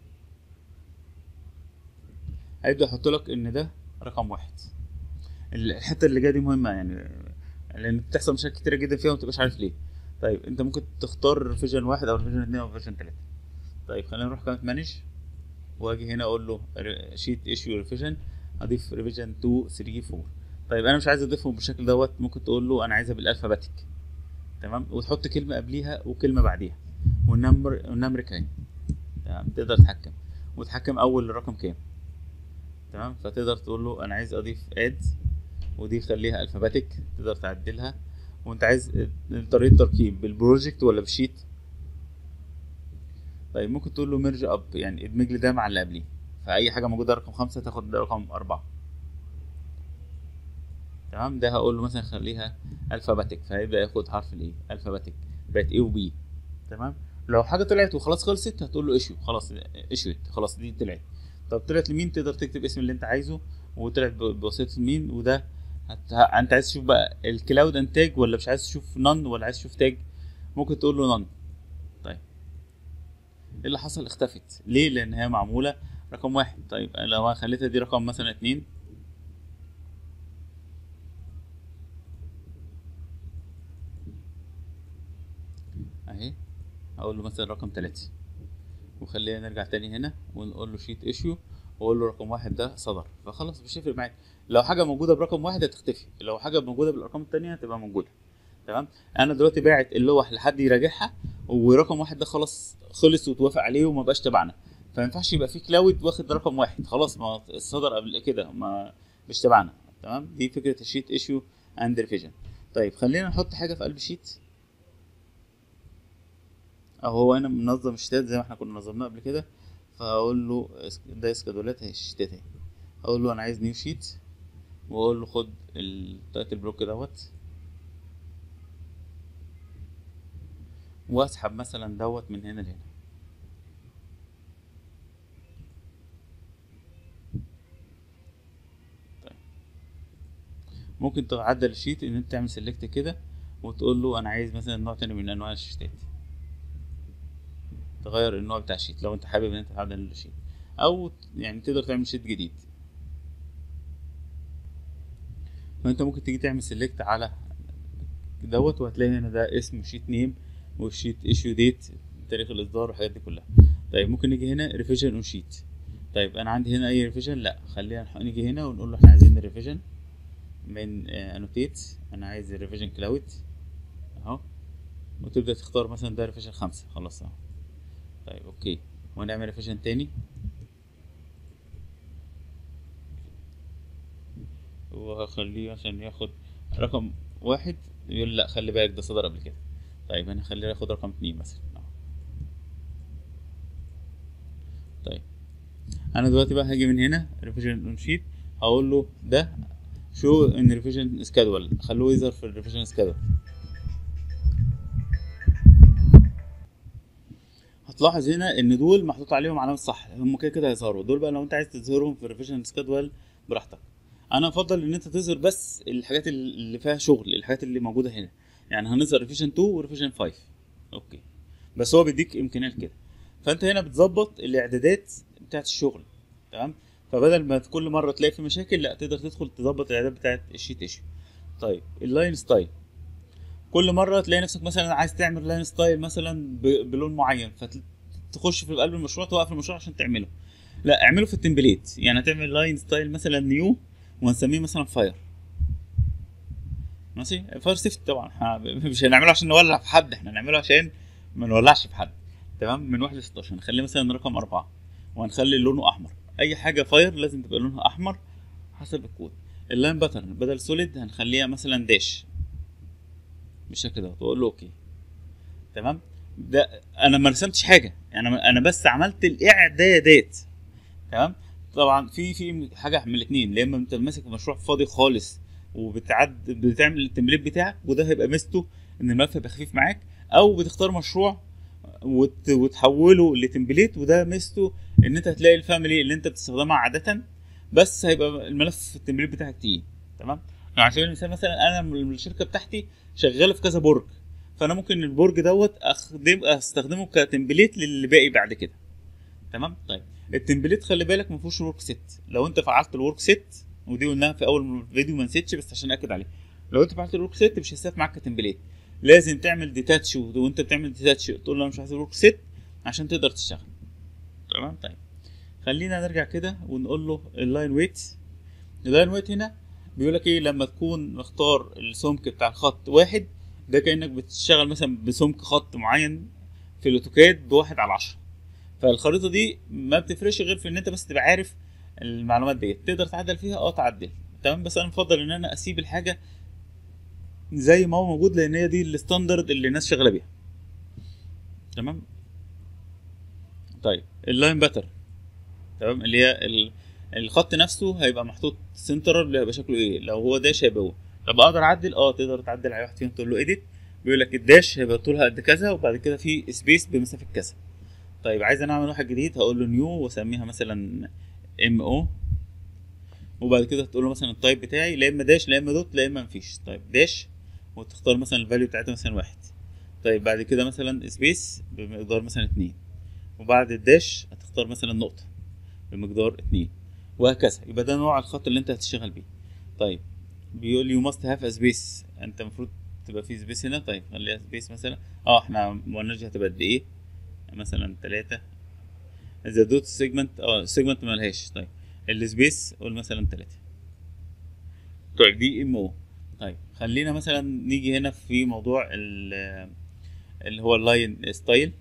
هيبدا يحط لك ان ده رقم واحد الحته اللي جايه دي مهمه يعني لان بتحصل مشاكل كتيره جدا فيها وما تبقاش عارف ليه طيب انت ممكن تختار ريفيجن واحد او ريفيجن اتنين او ريفيجن تلاته طيب خلينا نروح كمان مانج واجي هنا اقول له شيت ايشيو ريفيجن اضيف ريفيجن 2 3 4 طيب انا مش عايز اضيفهم بالشكل دوت ممكن تقول له انا عايزها بالالفابيتيك تمام وتحط كلمه قبليها وكلمه بعديها والنمبر والنمبر كام تمام تقدر تتحكم وتحكم اول رقم كام تمام فتقدر تقول له انا عايز اضيف اد ودي خليها الفابيتيك تقدر تعدلها وانت عايز طريقه تركيب بالبروجكت ولا بالشيت طيب ممكن تقول له ميرج اب يعني ادمج لي ده مع اللي قبليه فاي حاجه موجوده رقم خمسة تاخد رقم أربعة تمام ده هقول له مثلا خليها الفابيتيك فهيبدا ياخد حرف الايه الفابيتيك بقت اي وبي تمام لو حاجه طلعت وخلاص خلصت هتقول له ايشيو خلاص ايشيوت خلاص دي طلعت طب طلعت لمين تقدر تكتب اسم اللي انت عايزه وطلعت بواسطه مين وده هت... انت عايز تشوف بقى الكلاود انتاج ولا مش عايز تشوف نون ولا عايز تشوف تاج ممكن تقول له نون طيب ايه اللي حصل اختفت ليه لان هي معموله رقم واحد طيب لو انا خليتها دي رقم مثلا اتنين اهي هقول له مثلا رقم تلاتة وخلينا نرجع تاني هنا ونقول له شيت ايشيو واقول له رقم واحد ده صدر فخلاص مش هيفرق معاك لو حاجه موجوده برقم واحد هتختفي لو حاجه موجوده بالارقام التانية هتبقى موجوده تمام انا دلوقتي باعت اللوح لحد يراجعها ورقم واحد ده خلاص خلص وتوافق عليه وما بقاش تبعنا فما ينفعش يبقى في كلاود واخد رقم واحد خلاص ما الصدر قبل كده ما مش تبعنا تمام دي فكره الشيت ايشيو اند ريفيجن طيب خلينا نحط حاجه في قلب الشيت اهو هو انا منظم الشتات زي ما احنا كنا نظمناه قبل كده فهقول له ده اسكادولات اهي الشتات اهي اقول له انا عايز نيو شيت واقول له خد التايتل بلوك دوت واسحب مثلا دوت من هنا لهنا طيب. ممكن تعدل الشيت ان انت تعمل سيلكت كده وتقول له انا عايز مثلا نوع تاني من انواع الشيتات تغير النوع بتاع الشيت لو انت حابب ان انت تعدل الشيت او يعني تقدر تعمل شيت جديد فانت ممكن تيجي تعمل سيلكت على دوت وهتلاقي هنا ده اسم شيت نيم والشيت ايشيو ديت تاريخ الاصدار والحاجات دي كلها طيب ممكن نيجي هنا ريفيجن اون شيت طيب انا عندي هنا اي ريفيجن لا خلينا نح- نيجي هنا ونقول له احنا عايزين الريفيجن من انوتيت انا عايز الريفيجن كلاود اهو وتبدا تختار مثلا ده ريفيجن خمسة خلاص اهو طيب اوكي ونعمل ريفيجن تاني وهخليه عشان ياخد رقم واحد يقول لا خلي بالك ده صدر قبل كده طيب انا هخليه ياخد رقم اتنين مثلا أهو. طيب انا دلوقتي بقى هاجي من هنا ريفيجن اون شيت هقول له ده شو ان ريفيجن سكادول خلوه يظهر في الريفيجن سكادول هتلاحظ هنا ان دول محطوط عليهم علامه صح هم كده كده هيظهروا دول بقى لو انت عايز تظهرهم في الريفيجن سكادول براحتك انا افضل ان انت تظهر بس الحاجات اللي فيها شغل الحاجات اللي موجوده هنا يعني هنظهر ريفيجن 2 وريفيجن 5 اوكي بس هو بيديك امكانيات كده فانت هنا بتظبط الاعدادات بتاعت الشغل تمام فبدل ما كل مره تلاقي في مشاكل لا تقدر تدخل تظبط الاعدادات بتاعت الشيت ايشيو طيب اللاين ستايل كل مره تلاقي نفسك مثلا عايز تعمل لاين ستايل مثلا ب- بلون معين فتخش في قلب المشروع توقف المشروع عشان تعمله لا اعمله في التمبليت يعني هتعمل لاين ستايل مثلا نيو وهنسميه مثلا فاير ماشي فاير سيفتي طبعا احنا مش هنعمله عشان نولع في حد احنا هنعمله عشان ما نولعش في حد تمام من 1 ل 16 نخليه مثلا رقم أربعة وهنخلي لونه أحمر أي حاجة فاير لازم تبقى لونها أحمر حسب الكود اللاين باترن بدل سوليد هنخليها مثلا داش بالشكل ده وأقول له أوكي تمام ده أنا ما رسمتش حاجة يعني أنا بس عملت الإعدادات تمام طبعا في في حاجه من الاثنين يا اما انت ماسك مشروع فاضي خالص وبتعد بتعمل التمبليت بتاعك وده هيبقى ميزته ان الملف هيبقى خفيف معاك او بتختار مشروع وت... وتحوله لتمبليت وده ميزته ان انت هتلاقي الفاميلي اللي انت بتستخدمها عاده بس هيبقى الملف التمبليت بتاعك تقيل تمام يعني على سبيل المثال مثلا انا الشركه بتاعتي شغاله في كذا برج فانا ممكن البرج دوت اخدم استخدمه كتمبليت للي باقي بعد كده تمام طيب التمبليت خلي بالك ما فيهوش ورك سيت لو انت فعلت الورك سيت ودي قلناها في اول فيديو ما نسيتش بس عشان اكد عليه لو انت فعلت الورك سيت مش هيستفاد معاك كتمبليت لازم تعمل ديتاتش وانت بتعمل ديتاتش تقول له انا مش عايز الورك سيت عشان تقدر تشتغل تمام طيب خلينا نرجع كده ونقول له اللاين ويت اللاين ويت هنا بيقول لك ايه لما تكون مختار السمك بتاع الخط واحد ده كانك بتشتغل مثلا بسمك خط معين في الاوتوكاد بواحد على عشرة فالخريطه دي ما بتفرقش غير في ان انت بس تبقى عارف المعلومات ديت تقدر تعدل فيها اه تعدل تمام بس انا بفضل ان انا اسيب الحاجه زي ما هو موجود لان هي دي الستاندرد اللي الناس شغاله بيها تمام طيب اللاين باتر تمام اللي هي ال- الخط نفسه هيبقى محطوط سنترال هيبقى شكله ايه لو هو داش هيبقى هو طب اقدر اعدل اه تقدر تعدل على واحد فيهم تقول له ايديت بيقول لك الداش هيبقى طولها قد كذا وبعد كده في سبيس بمسافه كذا طيب عايز انا اعمل واحد جديد هقول له نيو واسميها مثلا ام او وبعد كده تقول له مثلا التايب بتاعي لا اما داش لا اما دوت لا اما مفيش طيب داش وتختار مثلا الفاليو بتاعتها مثلا واحد طيب بعد كده مثلا سبيس بمقدار مثلا اتنين وبعد الداش هتختار مثلا نقطة بمقدار اتنين وهكذا يبقى ده نوع الخط اللي انت هتشتغل بيه طيب بيقول لي يو ماست هاف سبيس انت المفروض تبقى في سبيس هنا طيب خليها سبيس مثلا اه احنا ما قلناش دي هتبقى قد ايه مثلا تلاتة اذا دوت سيجمنت اه السيجمنت ملهاش طيب السبيس قول مثلا تلاتة طيب دي ام او طيب خلينا مثلا نيجي هنا في موضوع ال- اللي هو اللاين ستايل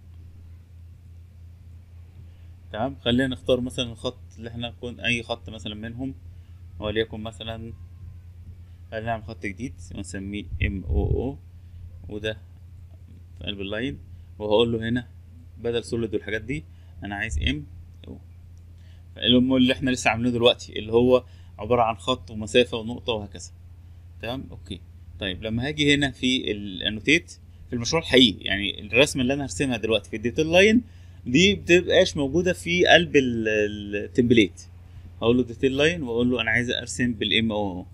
تمام خلينا نختار مثلا الخط اللي احنا نكون اي خط مثلا منهم وليكن مثلا خلينا نعمل خط جديد ونسميه ام او او وده في قلب اللاين وهقول له هنا بدل سوليد والحاجات دي انا عايز ام او اللي اللي احنا لسه عاملينه دلوقتي اللي هو عبارة عن خط ومسافة ونقطة وهكذا تمام اوكي طيب لما هاجي هنا في الانوتيت في المشروع الحقيقي يعني الرسمة اللي انا هرسمها دلوقتي في الديتيل لاين دي بتبقاش موجودة في قلب ال- التمبليت هقول له ديتيل لاين واقول له انا عايز ارسم بالام او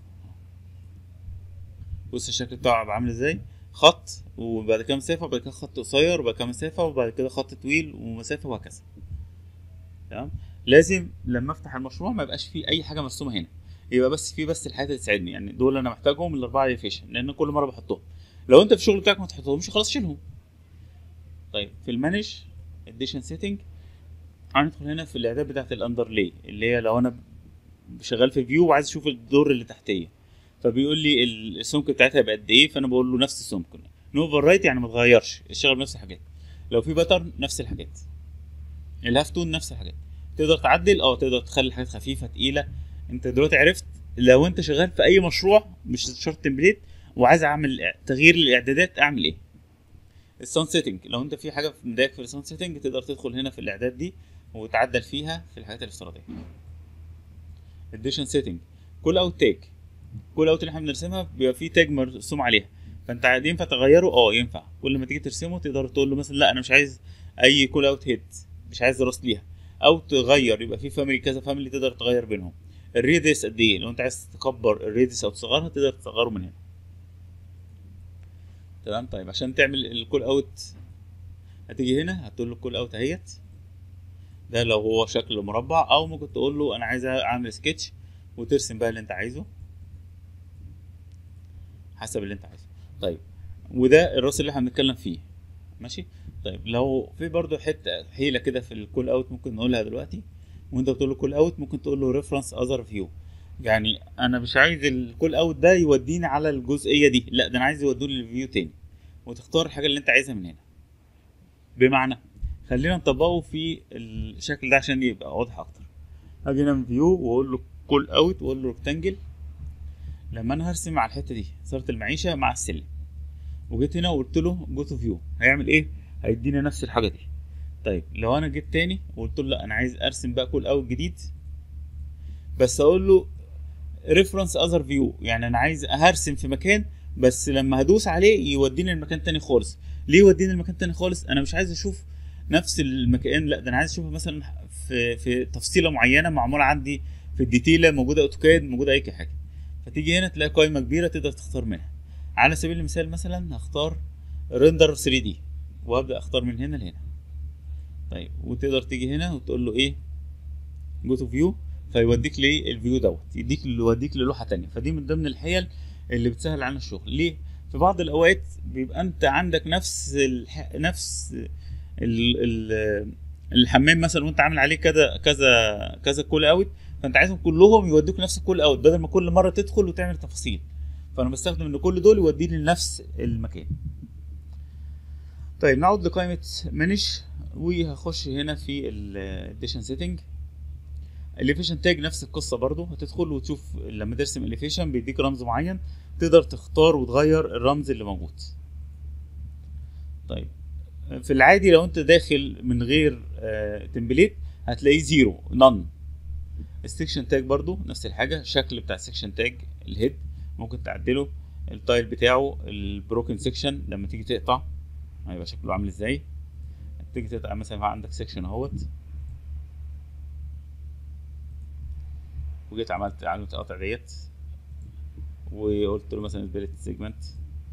بص الشكل بتاعه هيبقى عامل ازاي خط وبعد كده مسافة وبعد كده خط قصير وبعد كده مسافة وبعد كده خط طويل ومسافة وهكذا تمام لازم لما افتح المشروع ما يبقاش فيه اي حاجة مرسومة هنا يبقى بس في بس الحاجات اللي تساعدني يعني دول انا محتاجهم الاربعه اليفيشن لان كل مره بحطهم لو انت في الشغل بتاعك ما تحطهمش خلاص شيلهم طيب في المانج اديشن سيتنج هندخل هنا في الاعداد بتاعت الاندرلاي اللي هي لو انا شغال في فيو وعايز اشوف الدور اللي تحتيه فبيقول لي السمك بتاعتها يبقى قد ايه فانا بقول له نفس السمك نو اوفر رايت يعني ما تغيرش اشتغل بنفس الحاجات لو في باترن نفس الحاجات الهاف تون نفس الحاجات تقدر تعدل اه تقدر تخلي الحاجات خفيفه تقيله انت دلوقتي عرفت لو انت شغال في اي مشروع مش شرط تمبليت وعايز اعمل تغيير الاعدادات اعمل ايه الساوند سيتنج لو انت في حاجه في مضايقك في الساوند سيتنج تقدر تدخل هنا في الاعداد دي وتعدل فيها في الحاجات الافتراضيه اديشن سيتنج كل اوت تاج كل اوت اللي احنا بنرسمها بيبقى فيه تاج مرسوم عليها فانت عادي ينفع تغيره اه ينفع كل ما تيجي ترسمه تقدر تقول له مثلا لا انا مش عايز اي كول اوت هيد مش عايز راس ليها او تغير يبقى في فاميلي كذا فاميلي تقدر تغير بينهم الريديس قد ايه لو انت عايز تكبر الريديس او تصغرها تقدر تصغره من هنا تمام طيب عشان تعمل الكول اوت هتيجي هنا هتقول له الكول اوت اهيت ده لو هو شكل مربع او ممكن تقول له انا عايز اعمل سكتش وترسم بقى اللي انت عايزه حسب اللي انت عايزه طيب وده الراس اللي احنا بنتكلم فيه ماشي طيب لو في برضو حته حيله كده في الكول اوت ممكن نقولها دلوقتي وانت بتقول له كول اوت ممكن تقول له ريفرنس اذر فيو يعني انا مش عايز الكول اوت ده يوديني على الجزئيه دي لا ده انا عايز يودوني للفيو تاني وتختار الحاجه اللي انت عايزها من هنا بمعنى خلينا نطبقه في الشكل ده عشان يبقى واضح اكتر هاجي هنا من فيو واقول له كول اوت واقول له ريكتانجل لما انا هرسم على الحته دي صارت المعيشه مع السلم وجيت هنا وقلت له جو تو فيو هيعمل ايه هيديني نفس الحاجه دي طيب لو انا جيت تاني وقلت له لا انا عايز ارسم بقى كل اوت جديد بس اقول له ريفرنس اذر فيو يعني انا عايز هرسم في مكان بس لما هدوس عليه يوديني المكان تاني خالص ليه يوديني المكان تاني خالص انا مش عايز اشوف نفس المكان لا ده انا عايز اشوفه مثلا في في تفصيله معينه معموله عندي في الديتيله موجوده اوتوكاد موجوده اي حاجه فتيجي هنا تلاقي قائمه كبيره تقدر تختار منها على سبيل المثال مثلا هختار ريندر 3 دي وابدا اختار من هنا لهنا طيب وتقدر تيجي هنا وتقول له ايه جو تو فيو فيوديك للفيو دوت يديك يوديك للوحه تانية فدي من ضمن الحيل اللي بتسهل علينا الشغل ليه في بعض الاوقات بيبقى انت عندك نفس الح... نفس ال... ال... الحمام مثلا وانت عامل عليه كذا كذا كذا كول اوت فانت عايزهم كلهم يودوك نفس الكول اوت بدل ما كل مره تدخل وتعمل تفاصيل فانا بستخدم ان كل دول يوديني لنفس المكان طيب نعود لقائمه مانج وهخش هنا في الاديشن سيتنج اليفيشن تاج نفس القصه برضو هتدخل وتشوف لما ترسم اليفيشن بيديك رمز معين تقدر تختار وتغير الرمز اللي موجود طيب في العادي لو انت داخل من غير آه تمبليت هتلاقيه زيرو نون السكشن تاج برضو نفس الحاجه الشكل بتاع السكشن تاج الهيد ممكن تعدله التايل بتاعه البروكن سيكشن لما تيجي تقطع هيبقى شكله عامل ازاي تيجي تقطع مثلا عندك سيكشن اهوت وجيت عملت علامة القطع ديت وقلت له مثلا سبيريت سيجمنت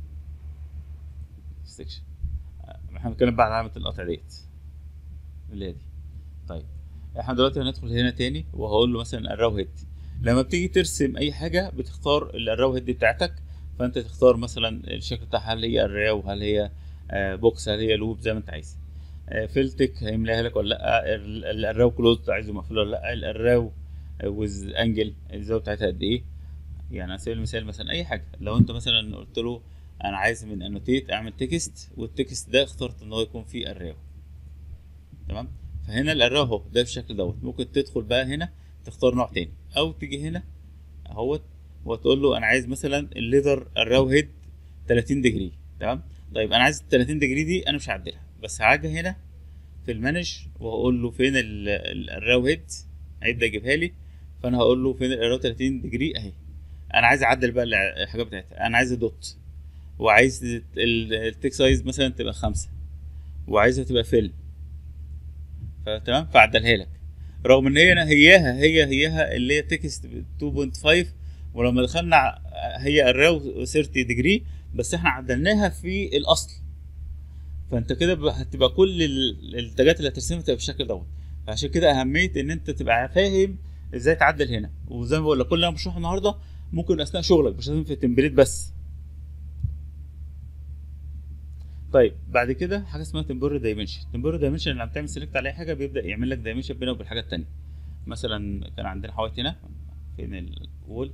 سيكشن احنا بنتكلم بقى على علامة القطع ديت اللي هي دي طيب احنا دلوقتي هندخل هنا تاني وهقول له مثلا الراو هيد لما بتيجي ترسم اي حاجة بتختار الراو هيد بتاعتك فانت تختار مثلا الشكل بتاعها هل هي الراو هل هي بوكس هل هي لوب زي ما انت عايز فيلتك هيملاها لك ولا لا الراو كلوز عايزه مقفول ولا لا الراو ويز انجل الزاويه بتاعتها قد ايه يعني على سبيل المثال مثلا اي حاجه لو انت مثلا قلت له انا عايز من انوتيت اعمل تكست والتكست ده اخترت ان هو يكون فيه الراو تمام فهنا الارراو اهو ده بالشكل دوت ممكن تدخل بقى هنا تختار نوع تاني او تيجي هنا اهوت وتقول له انا عايز مثلا الليذر الراو هيد 30 ديجري تمام طيب انا عايز 30 ديجري دي انا مش هعدلها بس هاجي هنا في المانج وهقول له فين الراو هيد هيبدا يجيبها لي فانا هقول له فين الراو 30 ديجري اهي انا عايز اعدل بقى الحاجات بتاعتها انا عايز دوت وعايز التيك سايز مثلا تبقى خمسة وعايزها تبقى فيل فتمام فعدلها لك رغم ان هي هياها هي هياها اللي هي تكست 2.5 ولما دخلنا هي الراو 30 ديجري بس احنا عدلناها في الاصل فانت كده هتبقى كل التاجات اللي هترسمها تبقى بالشكل دوت فعشان كده اهميه ان انت تبقى فاهم ازاي تعدل هنا وزي ما بقول لك كل اللي انا بشرحه النهارده ممكن اثناء شغلك مش لازم في التمبليت بس طيب بعد كده حاجه اسمها تمبوري دايمنشن تمبوري دايمنشن لما بتعمل سيلكت على اي حاجه بيبدا يعمل لك دايمنشن بينه وبين الحاجه التانيه مثلا كان عندنا حوايط هنا فين الوول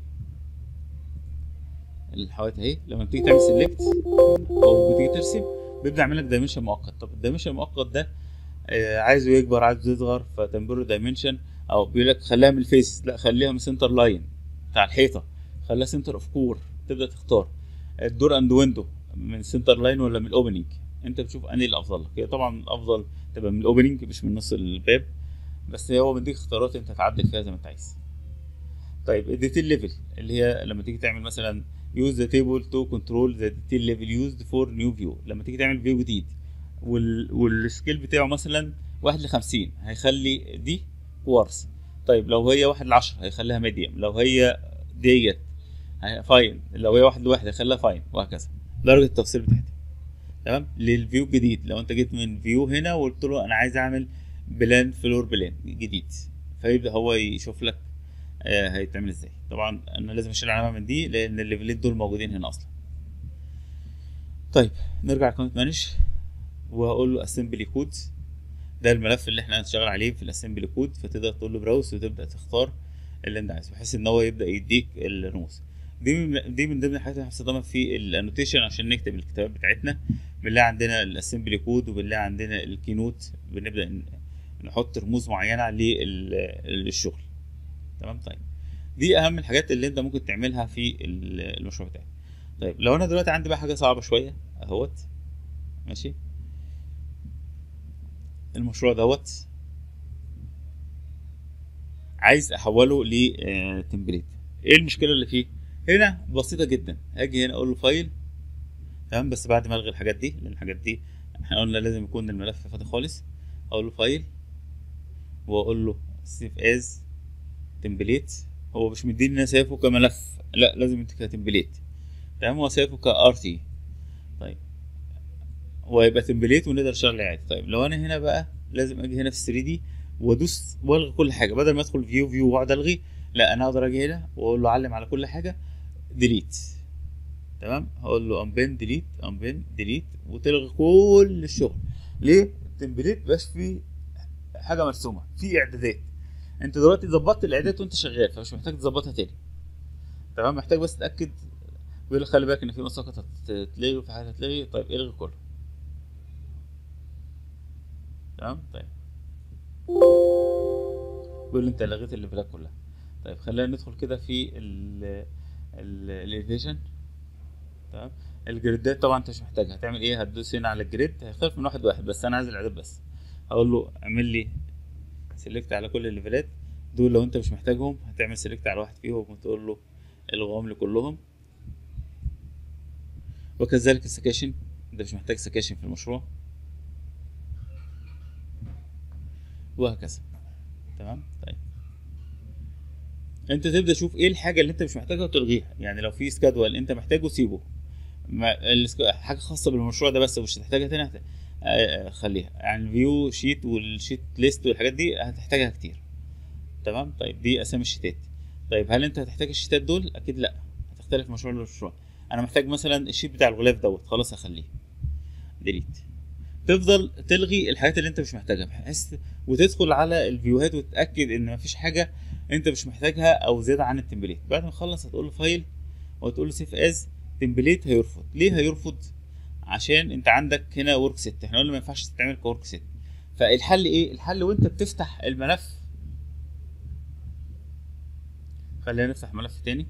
الحوايط اهي لما بتيجي تعمل سيلكت او بتيجي ترسم بيبدا يعمل لك دايمنشن مؤقت طب الدايمنشن المؤقت ده آه عايزه يكبر عايزه يصغر فتمبوري دايمنشن او بيقول لك خليها من الفيس لا خليها من سنتر لاين بتاع الحيطه خليها سنتر اوف كور تبدا تختار الدور اند ويندو من سنتر لاين ولا من الاوبننج انت بتشوف انهي الافضل لك هي طبعا الافضل تبقى من الاوبننج مش من نص الباب بس هو مديك اختيارات انت تعدل فيها زي ما انت عايز طيب الديتيل ليفل اللي هي لما تيجي تعمل مثلا use the table to control the detail level used for new view لما تيجي تعمل فيو جديد وال... والسكيل بتاعه مثلا واحد لخمسين هيخلي دي كوارس طيب لو هي واحد لعشرة هيخليها ميديوم لو هي ديت فاين لو هي واحد لواحد هيخليها فاين وهكذا درجة التفصيل بتاعتها تمام للفيو الجديد لو انت جيت من فيو هنا وقلت له انا عايز اعمل بلان فلور بلان جديد فيبدا هو يشوف لك آه هيتعمل ازاي طبعا انا لازم اشيل علامه من دي لان الليفلين دول موجودين هنا اصلا طيب نرجع كومنت مانج وهقول له اسمبلي كود ده الملف اللي احنا هنشتغل عليه في الاسمبلي كود فتقدر تقول له براوس وتبدا تختار اللي انت عايزه بحيث ان هو يبدا يديك الرموز دي من دي من ضمن الحاجات اللي هنستخدمها في الانوتيشن عشان نكتب الكتابات بتاعتنا بنلاقي عندنا الاسمبلي كود وبنلاقي عندنا الكينوت بنبدا نحط رموز معينه للشغل تمام طيب دي اهم الحاجات اللي انت ممكن تعملها في المشروع بتاعك طيب لو انا دلوقتي عندي بقى حاجه صعبه شويه اهوت ماشي المشروع دوت عايز احوله لتمبليت ايه المشكله اللي فيه هنا بسيطه جدا اجي هنا اقول له فايل تمام بس بعد ما الغي الحاجات دي لان الحاجات دي احنا قلنا لازم يكون الملف فاضي خالص اقول له فايل واقول له سيف از تمبليت هو مش مديني ان انا سايفه كملف لا لازم انت كتمبليت تمام هو سايفه كار تي طيب وهيبقى تمبليت ونقدر نشتغل عادي طيب لو انا هنا بقى لازم اجي هنا في 3 دي وادوس والغي كل حاجه بدل ما ادخل فيو فيو واقعد الغي لا انا اقدر اجي هنا واقول له علم على كل حاجه ديليت تمام هقول له امبين ديليت امبين ديليت وتلغي كل الشغل ليه التمبليت بس فيه حاجه مرسومه في اعدادات انت دلوقتي ظبطت الاعدادات وانت شغال فمش محتاج تظبطها تاني تمام محتاج بس تتاكد بيقول لك خلي بالك ان في مساقط هتتلغي وفي حاجات هتتلغي طيب الغي كله تمام طيب بيقول لي انت لغيت الليفلات كلها طيب خلينا ندخل كده في ال الاليفيشن تمام الجريدات طبعا انت مش محتاجها هتعمل ايه هتدوس هنا على الجريد هيختلف من واحد لواحد بس انا عايز الاعداد بس هقول له اعمل لي سيلكت على كل الليفلات دول لو انت مش محتاجهم هتعمل سيلكت على واحد فيهم وتقول له الغهم لي كلهم وكذلك السكاشن انت مش محتاج سكاشن في المشروع وهكذا تمام طيب انت تبدا تشوف ايه الحاجه اللي انت مش محتاجها وتلغيها يعني لو في سكادول انت محتاجه سيبه ما السك... حاجه خاصه بالمشروع ده بس ومش هتحتاجها تاني هت... آه خليها يعني الفيو شيت والشيت ليست والحاجات دي هتحتاجها كتير تمام طيب دي اسامي الشيتات طيب هل انت هتحتاج الشيتات دول اكيد لا هتختلف مشروع لمشروع انا محتاج مثلا الشيت بتاع الغلاف دوت خلاص هخليه ديليت تفضل تلغي الحاجات اللي انت مش محتاجها بحيث وتدخل على الفيوهات وتتاكد ان مفيش حاجه انت مش محتاجها او زياده عن التمبليت بعد ما تخلص هتقول له فايل وتقول له سيف از تمبليت هيرفض ليه هيرفض عشان انت عندك هنا ورك ست احنا قلنا ما ينفعش تتعمل كورك ست فالحل ايه الحل وانت بتفتح الملف خلينا نفتح ملف تاني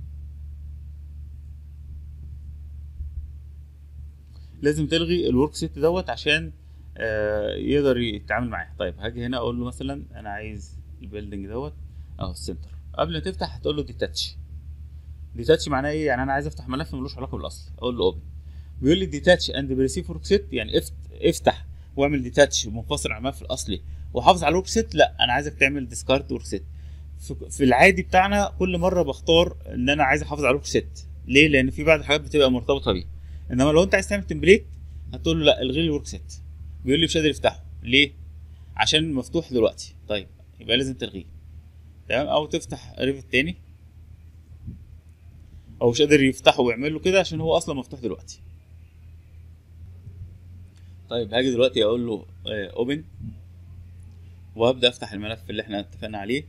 لازم تلغي الورك سيت دوت عشان آه يقدر يتعامل معاه طيب هاجي هنا اقول له مثلا انا عايز البيلدنج دوت اهو السنتر قبل ما تفتح هتقول له ديتاتش ديتاتش معناه ايه يعني انا عايز افتح ملف ملوش علاقه بالاصل اقول له اوبن بيقول لي ديتاتش اند بريسيف ورك سيت يعني افت افتح واعمل ديتاتش منفصل عن الملف الاصلي وحافظ على الورك سيت لا انا عايزك تعمل ديسكارد ورك سيت في العادي بتاعنا كل مره بختار ان انا عايز احافظ على الورك سيت ليه لان في بعض الحاجات بتبقى مرتبطه بيه انما لو انت عايز تعمل تمبليت هتقول له لا الغي لي الورك سيت بيقول لي مش قادر يفتحه ليه عشان مفتوح دلوقتي طيب يبقى لازم تلغيه تمام او تفتح ريفت تاني او مش قادر يفتحه ويعمل له كده عشان هو اصلا مفتوح دلوقتي طيب هاجي دلوقتي اقول له اوبن وهبدا افتح الملف اللي احنا اتفقنا عليه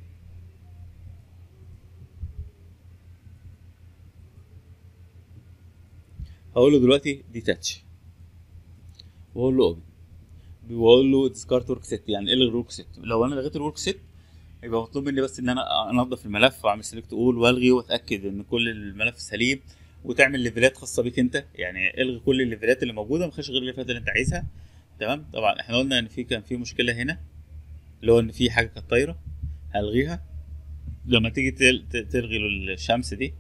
هقول له دلوقتي ديتاتش واقول له اوبن واقول له ديسكارت ورك سيت يعني الغي الورك سيت لو انا لغيت الورك سيت يبقى مطلوب مني بس ان انا انظف الملف واعمل سيلكت اول والغي واتاكد ان كل الملف سليم وتعمل ليفلات خاصه بيك انت يعني الغي كل الليفلات اللي موجوده ما تخليش غير الليفلات اللي انت عايزها تمام طبعا احنا قلنا ان في كان في مشكله هنا اللي هو ان في حاجه كانت طايره هلغيها لما تيجي تلغي الشمس دي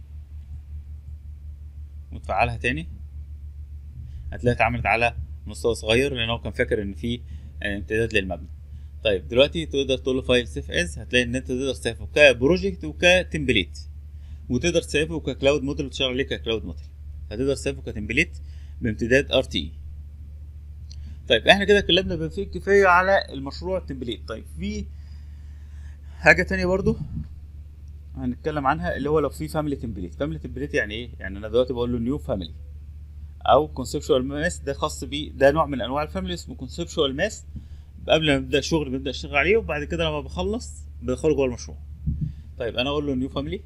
وتفعلها تاني هتلاقيها اتعملت على مستوى صغير لان هو كان فاكر ان في امتداد للمبنى طيب دلوقتي تقدر تقول له فايل سيف از هتلاقي ان انت تقدر تسيفه كبروجكت وكتمبليت وتقدر تسيفه ككلاود موديل وتشتغل عليه ككلاود موديل هتقدر تسيفه كتمبليت بامتداد ار تي طيب احنا كده اتكلمنا بما فيه الكفايه على المشروع التمبليت طيب في حاجه تانية برضو هنتكلم عنها اللي هو لو في فاميلي تمبليت فاميلي تمبليت يعني ايه يعني انا دلوقتي بقول له نيو فاميلي او كونسبشوال ماس ده خاص بيه ده نوع من انواع الفاميلي اسمه كونسبشوال ماس قبل ما نبدا الشغل بنبدا نشتغل عليه وبعد كده لما بخلص بدخله جوه المشروع طيب انا اقول له نيو فاميلي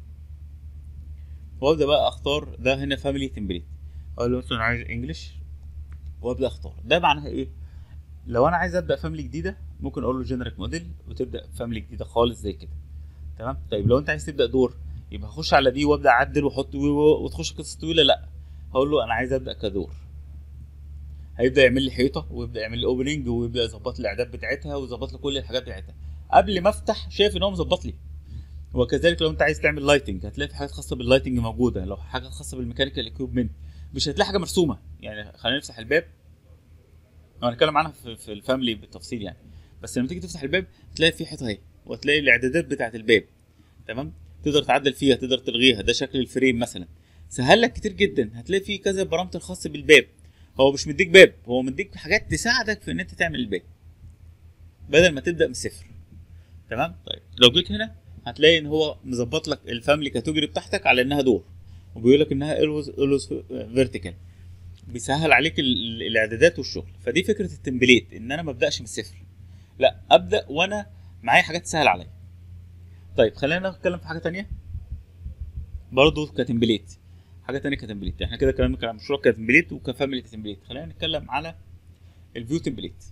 وابدا بقى اختار ده هنا فاميلي تمبليت اقول له مثلا عايز انجلش وابدا اختار ده معناها ايه لو انا عايز ابدا فاميلي جديده ممكن اقول له جنريك موديل وتبدا فاميلي جديده خالص زي كده تمام طيب لو انت عايز تبدا دور يبقى هخش على دي وابدا اعدل واحط وتخش قصه طويله لا هقول له انا عايز ابدا كدور هيبدا يعمل لي حيطه ويبدا يعمل لي اوبننج ويبدا يظبط لي الاعداد بتاعتها ويظبط لي كل الحاجات بتاعتها قبل ما افتح شايف ان هو مظبط لي وكذلك لو انت عايز تعمل لايتنج هتلاقي في حاجات خاصه باللايتنج موجوده لو حاجه خاصه بالميكانيكال اكيوبمنت مش هتلاقي حاجه مرسومه يعني خلينا نفتح الباب هنتكلم عنها في, في الفاميلي بالتفصيل يعني بس لما تيجي تفتح الباب تلاقي في حيطه اهي وتلاقي الاعدادات بتاعه الباب تمام تقدر تعدل فيها تقدر تلغيها ده شكل الفريم مثلا سهل لك كتير جدا هتلاقي فيه كذا بارامتر خاص بالباب هو مش مديك باب هو مديك حاجات تساعدك في ان انت تعمل الباب بدل ما تبدا من الصفر تمام طيب لو جيت هنا هتلاقي ان هو مظبط لك الفاميلي كاتيجوري بتاعتك على انها دور وبيقول لك انها الوز الوز فيرتيكال بيسهل عليك الاعدادات والشغل فدي فكره التمبليت ان انا ما ابداش من الصفر لا ابدا وانا معايا حاجات تسهل عليا طيب خلينا نتكلم في حاجه تانية برضه كتمبليت حاجه تانية كتمبليت احنا كده اتكلمنا عن مشروع كتمبليت وكفاميلي كتمبليت خلينا نتكلم على الفيو تمبليت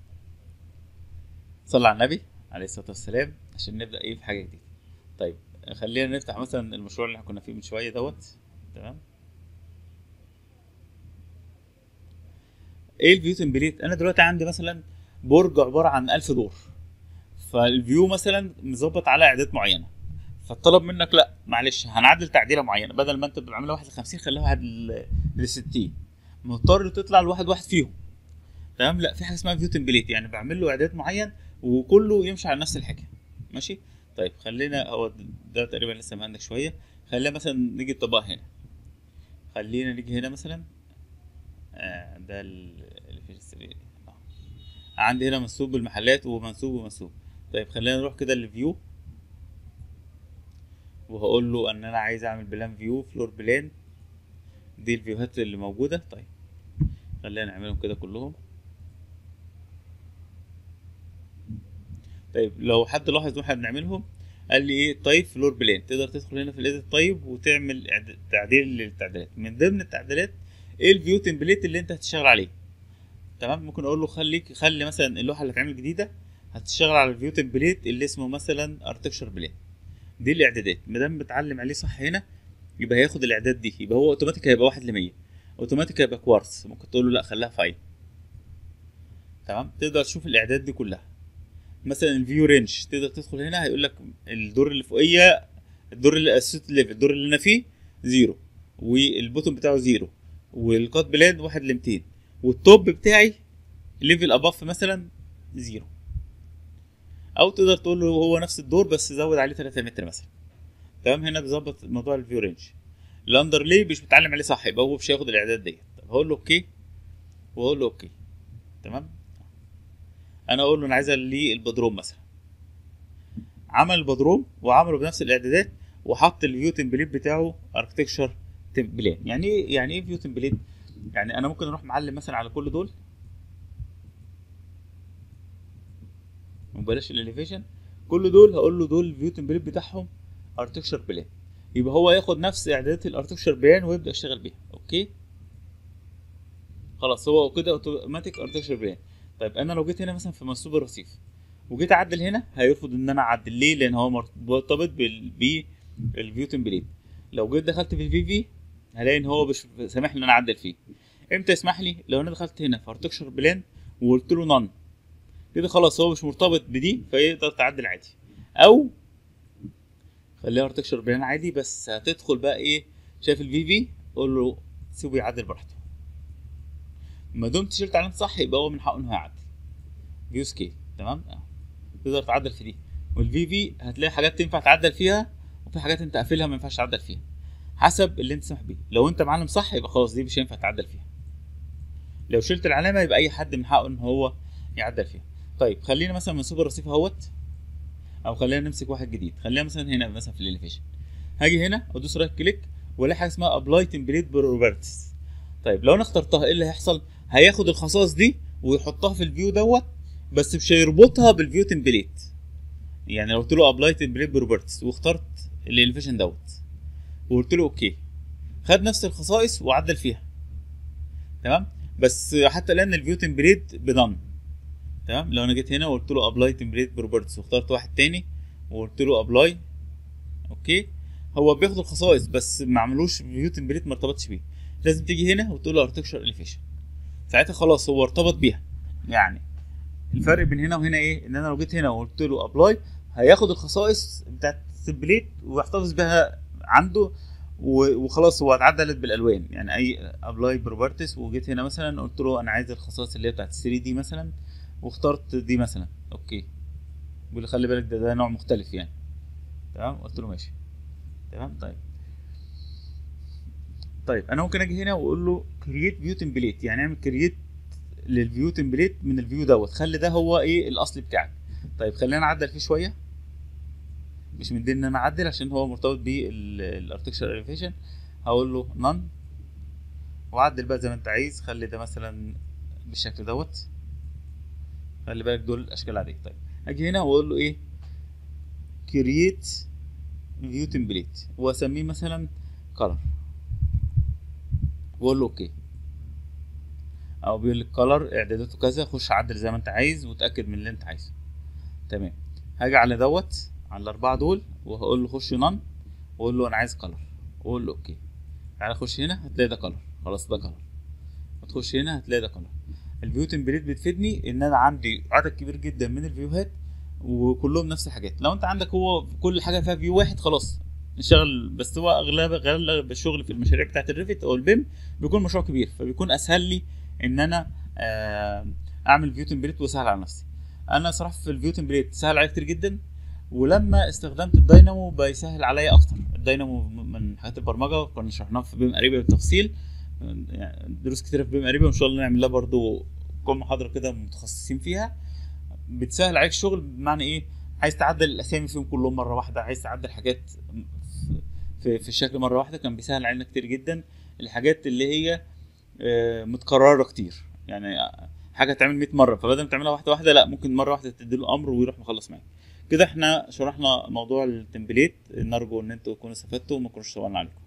صلى على النبي عليه الصلاه والسلام عشان نبدا ايه في حاجه جديده طيب خلينا نفتح مثلا المشروع اللي احنا كنا فيه من شويه دوت تمام ايه الفيو تمبليت انا دلوقتي عندي مثلا برج عباره عن 1000 دور فالفيو مثلا مظبط على اعداد معينه فالطلب منك لا معلش هنعدل تعديله معينه بدل ما انت بعملها واحد ل 50 خليها واحد ل 60 مضطر تطلع لواحد واحد فيهم تمام لا في حاجه اسمها فيو تمبليت يعني بعمل له اعداد معين وكله يمشي على نفس الحاجه ماشي طيب خلينا هو ده تقريبا لسه عندك شويه خلينا مثلا نيجي الطبق هنا خلينا نيجي هنا مثلا آه ده اللي في السرير آه. عندي هنا منسوب بالمحلات ومنسوب ومنسوب طيب خلينا نروح كده للفيو وهقول له ان انا عايز اعمل بلان فيو فلور بلان دي الفيوهات اللي موجوده طيب خلينا نعملهم كده كلهم طيب لو حد لاحظ واحنا بنعملهم قال لي ايه طيب فلور بلان تقدر تدخل هنا في الايديت طيب وتعمل تعديل للتعديلات من ضمن التعديلات ايه الفيو تمبليت اللي انت هتشتغل عليه تمام ممكن اقول له خليك خلي مثلا اللوحه اللي هتعمل جديده هتشتغل على الفيو تمبليت اللي اسمه مثلا ارتكشر بلان دي الاعدادات ما دام بتعلم عليه صح هنا يبقى هياخد الاعداد دي يبقى هو اوتوماتيك هيبقى واحد ل 100 اوتوماتيك هيبقى كوارتز ممكن تقول له لا خليها فايل تمام تقدر تشوف الاعداد دي كلها مثلا الفيو رينج تقدر تدخل هنا هيقول لك الدور اللي فوقيه الدور اللي اسيت ليفل الدور اللي انا فيه زيرو والبوتوم بتاعه زيرو والكات بلاد واحد ل 200 والتوب بتاعي ليفل اباف مثلا زيرو او تقدر تقول له هو نفس الدور بس زود عليه 3 متر مثلا تمام هنا بيظبط موضوع الفيو رينج الاندر ليه مش بتعلم عليه صح يبقى هو مش هياخد الاعداد ديت طب هقول له اوكي واقول له اوكي تمام انا اقول له انا عايز ليه البدروم مثلا عمل البدروم وعمله بنفس الاعدادات وحط الفيو تمبليت بتاعه اركتكشر بلان يعني ايه يعني ايه فيو تمبليت يعني انا ممكن اروح معلم مثلا على كل دول وبلاش الاليفيشن كل دول هقول له دول الفيو تمبليت بتاعهم اركتكشر بلان يبقى هو ياخد نفس اعدادات الاركتكشر بلان ويبدا يشتغل بيها اوكي خلاص هو كده اوتوماتيك اركتكشر بلان طيب انا لو جيت هنا مثلا في منسوب الرصيف وجيت اعدل هنا هيرفض ان انا اعدل ليه لان هو مرتبط بالفيو تمبليت لو جيت دخلت في الفي في هلاقي ان هو مش سامح لي ان انا اعدل فيه امتى يسمح لي لو انا دخلت هنا في ارتكشر بلان وقلت له نون كده خلاص هو مش مرتبط بدي فيقدر تعدل عادي او خليها ارتكشر بلان عادي بس هتدخل بقى ايه شايف الفي في قول له سيبه يعدل براحته ما دمت شلت علامه صح يبقى هو من حقه انه يعدل فيو سكيل تمام اه تقدر تعدل في دي والفي في هتلاقي حاجات تنفع تعدل فيها وفي حاجات انت قافلها ما ينفعش تعدل فيها حسب اللي انت سامح بيه لو انت معلم صح يبقى خلاص دي مش هينفع تعدل فيها لو شلت العلامه يبقى اي حد من حقه ان هو يعدل فيها طيب خلينا مثلا منسوب الرصيف اهوت او خلينا نمسك واحد جديد خلينا مثلا هنا مثلا في الاليفيشن هاجي هنا وادوس رايت كليك والاقي حاجه اسمها ابلاي تمبليت بروبرتيز طيب لو انا اخترتها ايه اللي هيحصل هياخد الخصائص دي ويحطها في الفيو دوت بس مش هيربطها بالفيو تمبليت يعني لو قلت له ابلاي تمبليت بروبرتيز واخترت الاليفيشن دوت وقلت له اوكي خد نفس الخصائص وعدل فيها تمام بس حتى الان الفيو تمبليت بدن تمام لو انا جيت هنا وقلت له ابلاي تمبليت بروبرتيز واخترت واحد تاني وقلت له ابلاي اوكي هو بياخد الخصائص بس ما عملوش فيو تمبليت ما ارتبطش بيه لازم تيجي هنا وتقول له ارتكشر اليفيشن ساعتها خلاص هو ارتبط بيها يعني الفرق بين هنا وهنا ايه ان انا لو جيت هنا وقلت له ابلاي هياخد الخصائص بتاعت التمبليت ويحتفظ بها عنده وخلاص هو اتعدلت بالالوان يعني اي ابلاي بروبرتيز وجيت هنا مثلا قلت له انا عايز الخصائص اللي هي بتاعت 3 دي مثلا واخترت دي مثلا اوكي بيقول لي خلي بالك ده, ده نوع مختلف يعني تمام قلت له ماشي تمام طيب طيب انا ممكن اجي هنا واقول له كرييت فيو تمبليت يعني اعمل كرييت للفيو تمبليت من الفيو دوت خلي ده هو ايه الاصلي بتاعك طيب خلينا نعدل فيه شويه مش من ان انا اعدل عشان هو مرتبط بالارتكشر اليفيشن هقول له نون وعدل بقى زي ما انت عايز خلي ده مثلا بالشكل دوت خلي بالك دول اشكال عاديه طيب اجي هنا واقول له ايه كرييت فيو تمبليت واسميه مثلا كلر واقول له اوكي او بيقول لك كلر اعداداته كذا خش عدل زي ما انت عايز وتاكد من اللي انت عايزه تمام هاجي على دوت على الاربعه دول وهقول له خش نان واقول له انا عايز كلر واقول له اوكي تعالى خش هنا هتلاقي ده كلر خلاص ده كلر هتخش هنا هتلاقي ده كلر الفيو تمبليت بتفيدني ان انا عندي عدد كبير جدا من الفيوهات وكلهم نفس الحاجات لو انت عندك هو كل حاجه فيها فيو واحد خلاص نشتغل بس هو اغلب اغلب الشغل في المشاريع بتاعت الريفت او البيم بيكون مشروع كبير فبيكون اسهل لي ان انا اعمل فيو تمبليت وسهل على نفسي انا صراحه في الفيو تمبليت سهل عليا كتير جدا ولما استخدمت الداينامو بيسهل عليا اكتر الداينامو من حاجات البرمجه كنا شرحناها في بيم قريبه بالتفصيل يعني دروس كتيره في بيم قريبه وان شاء الله نعمل لها برضو كل محاضره كده متخصصين فيها بتسهل عليك الشغل بمعنى ايه عايز تعدل الاسامي فيهم كلهم مره واحده عايز تعدل حاجات في, في الشكل مره واحده كان بيسهل علينا كتير جدا الحاجات اللي هي متكرره كتير يعني حاجه تعمل 100 مره فبدل ما تعملها واحده واحده لا ممكن مره واحده تديله امر ويروح مخلص معاك كده احنا شرحنا موضوع التمبليت نرجو ان انتوا تكونوا استفدتوا وما كناش طولنا عليكم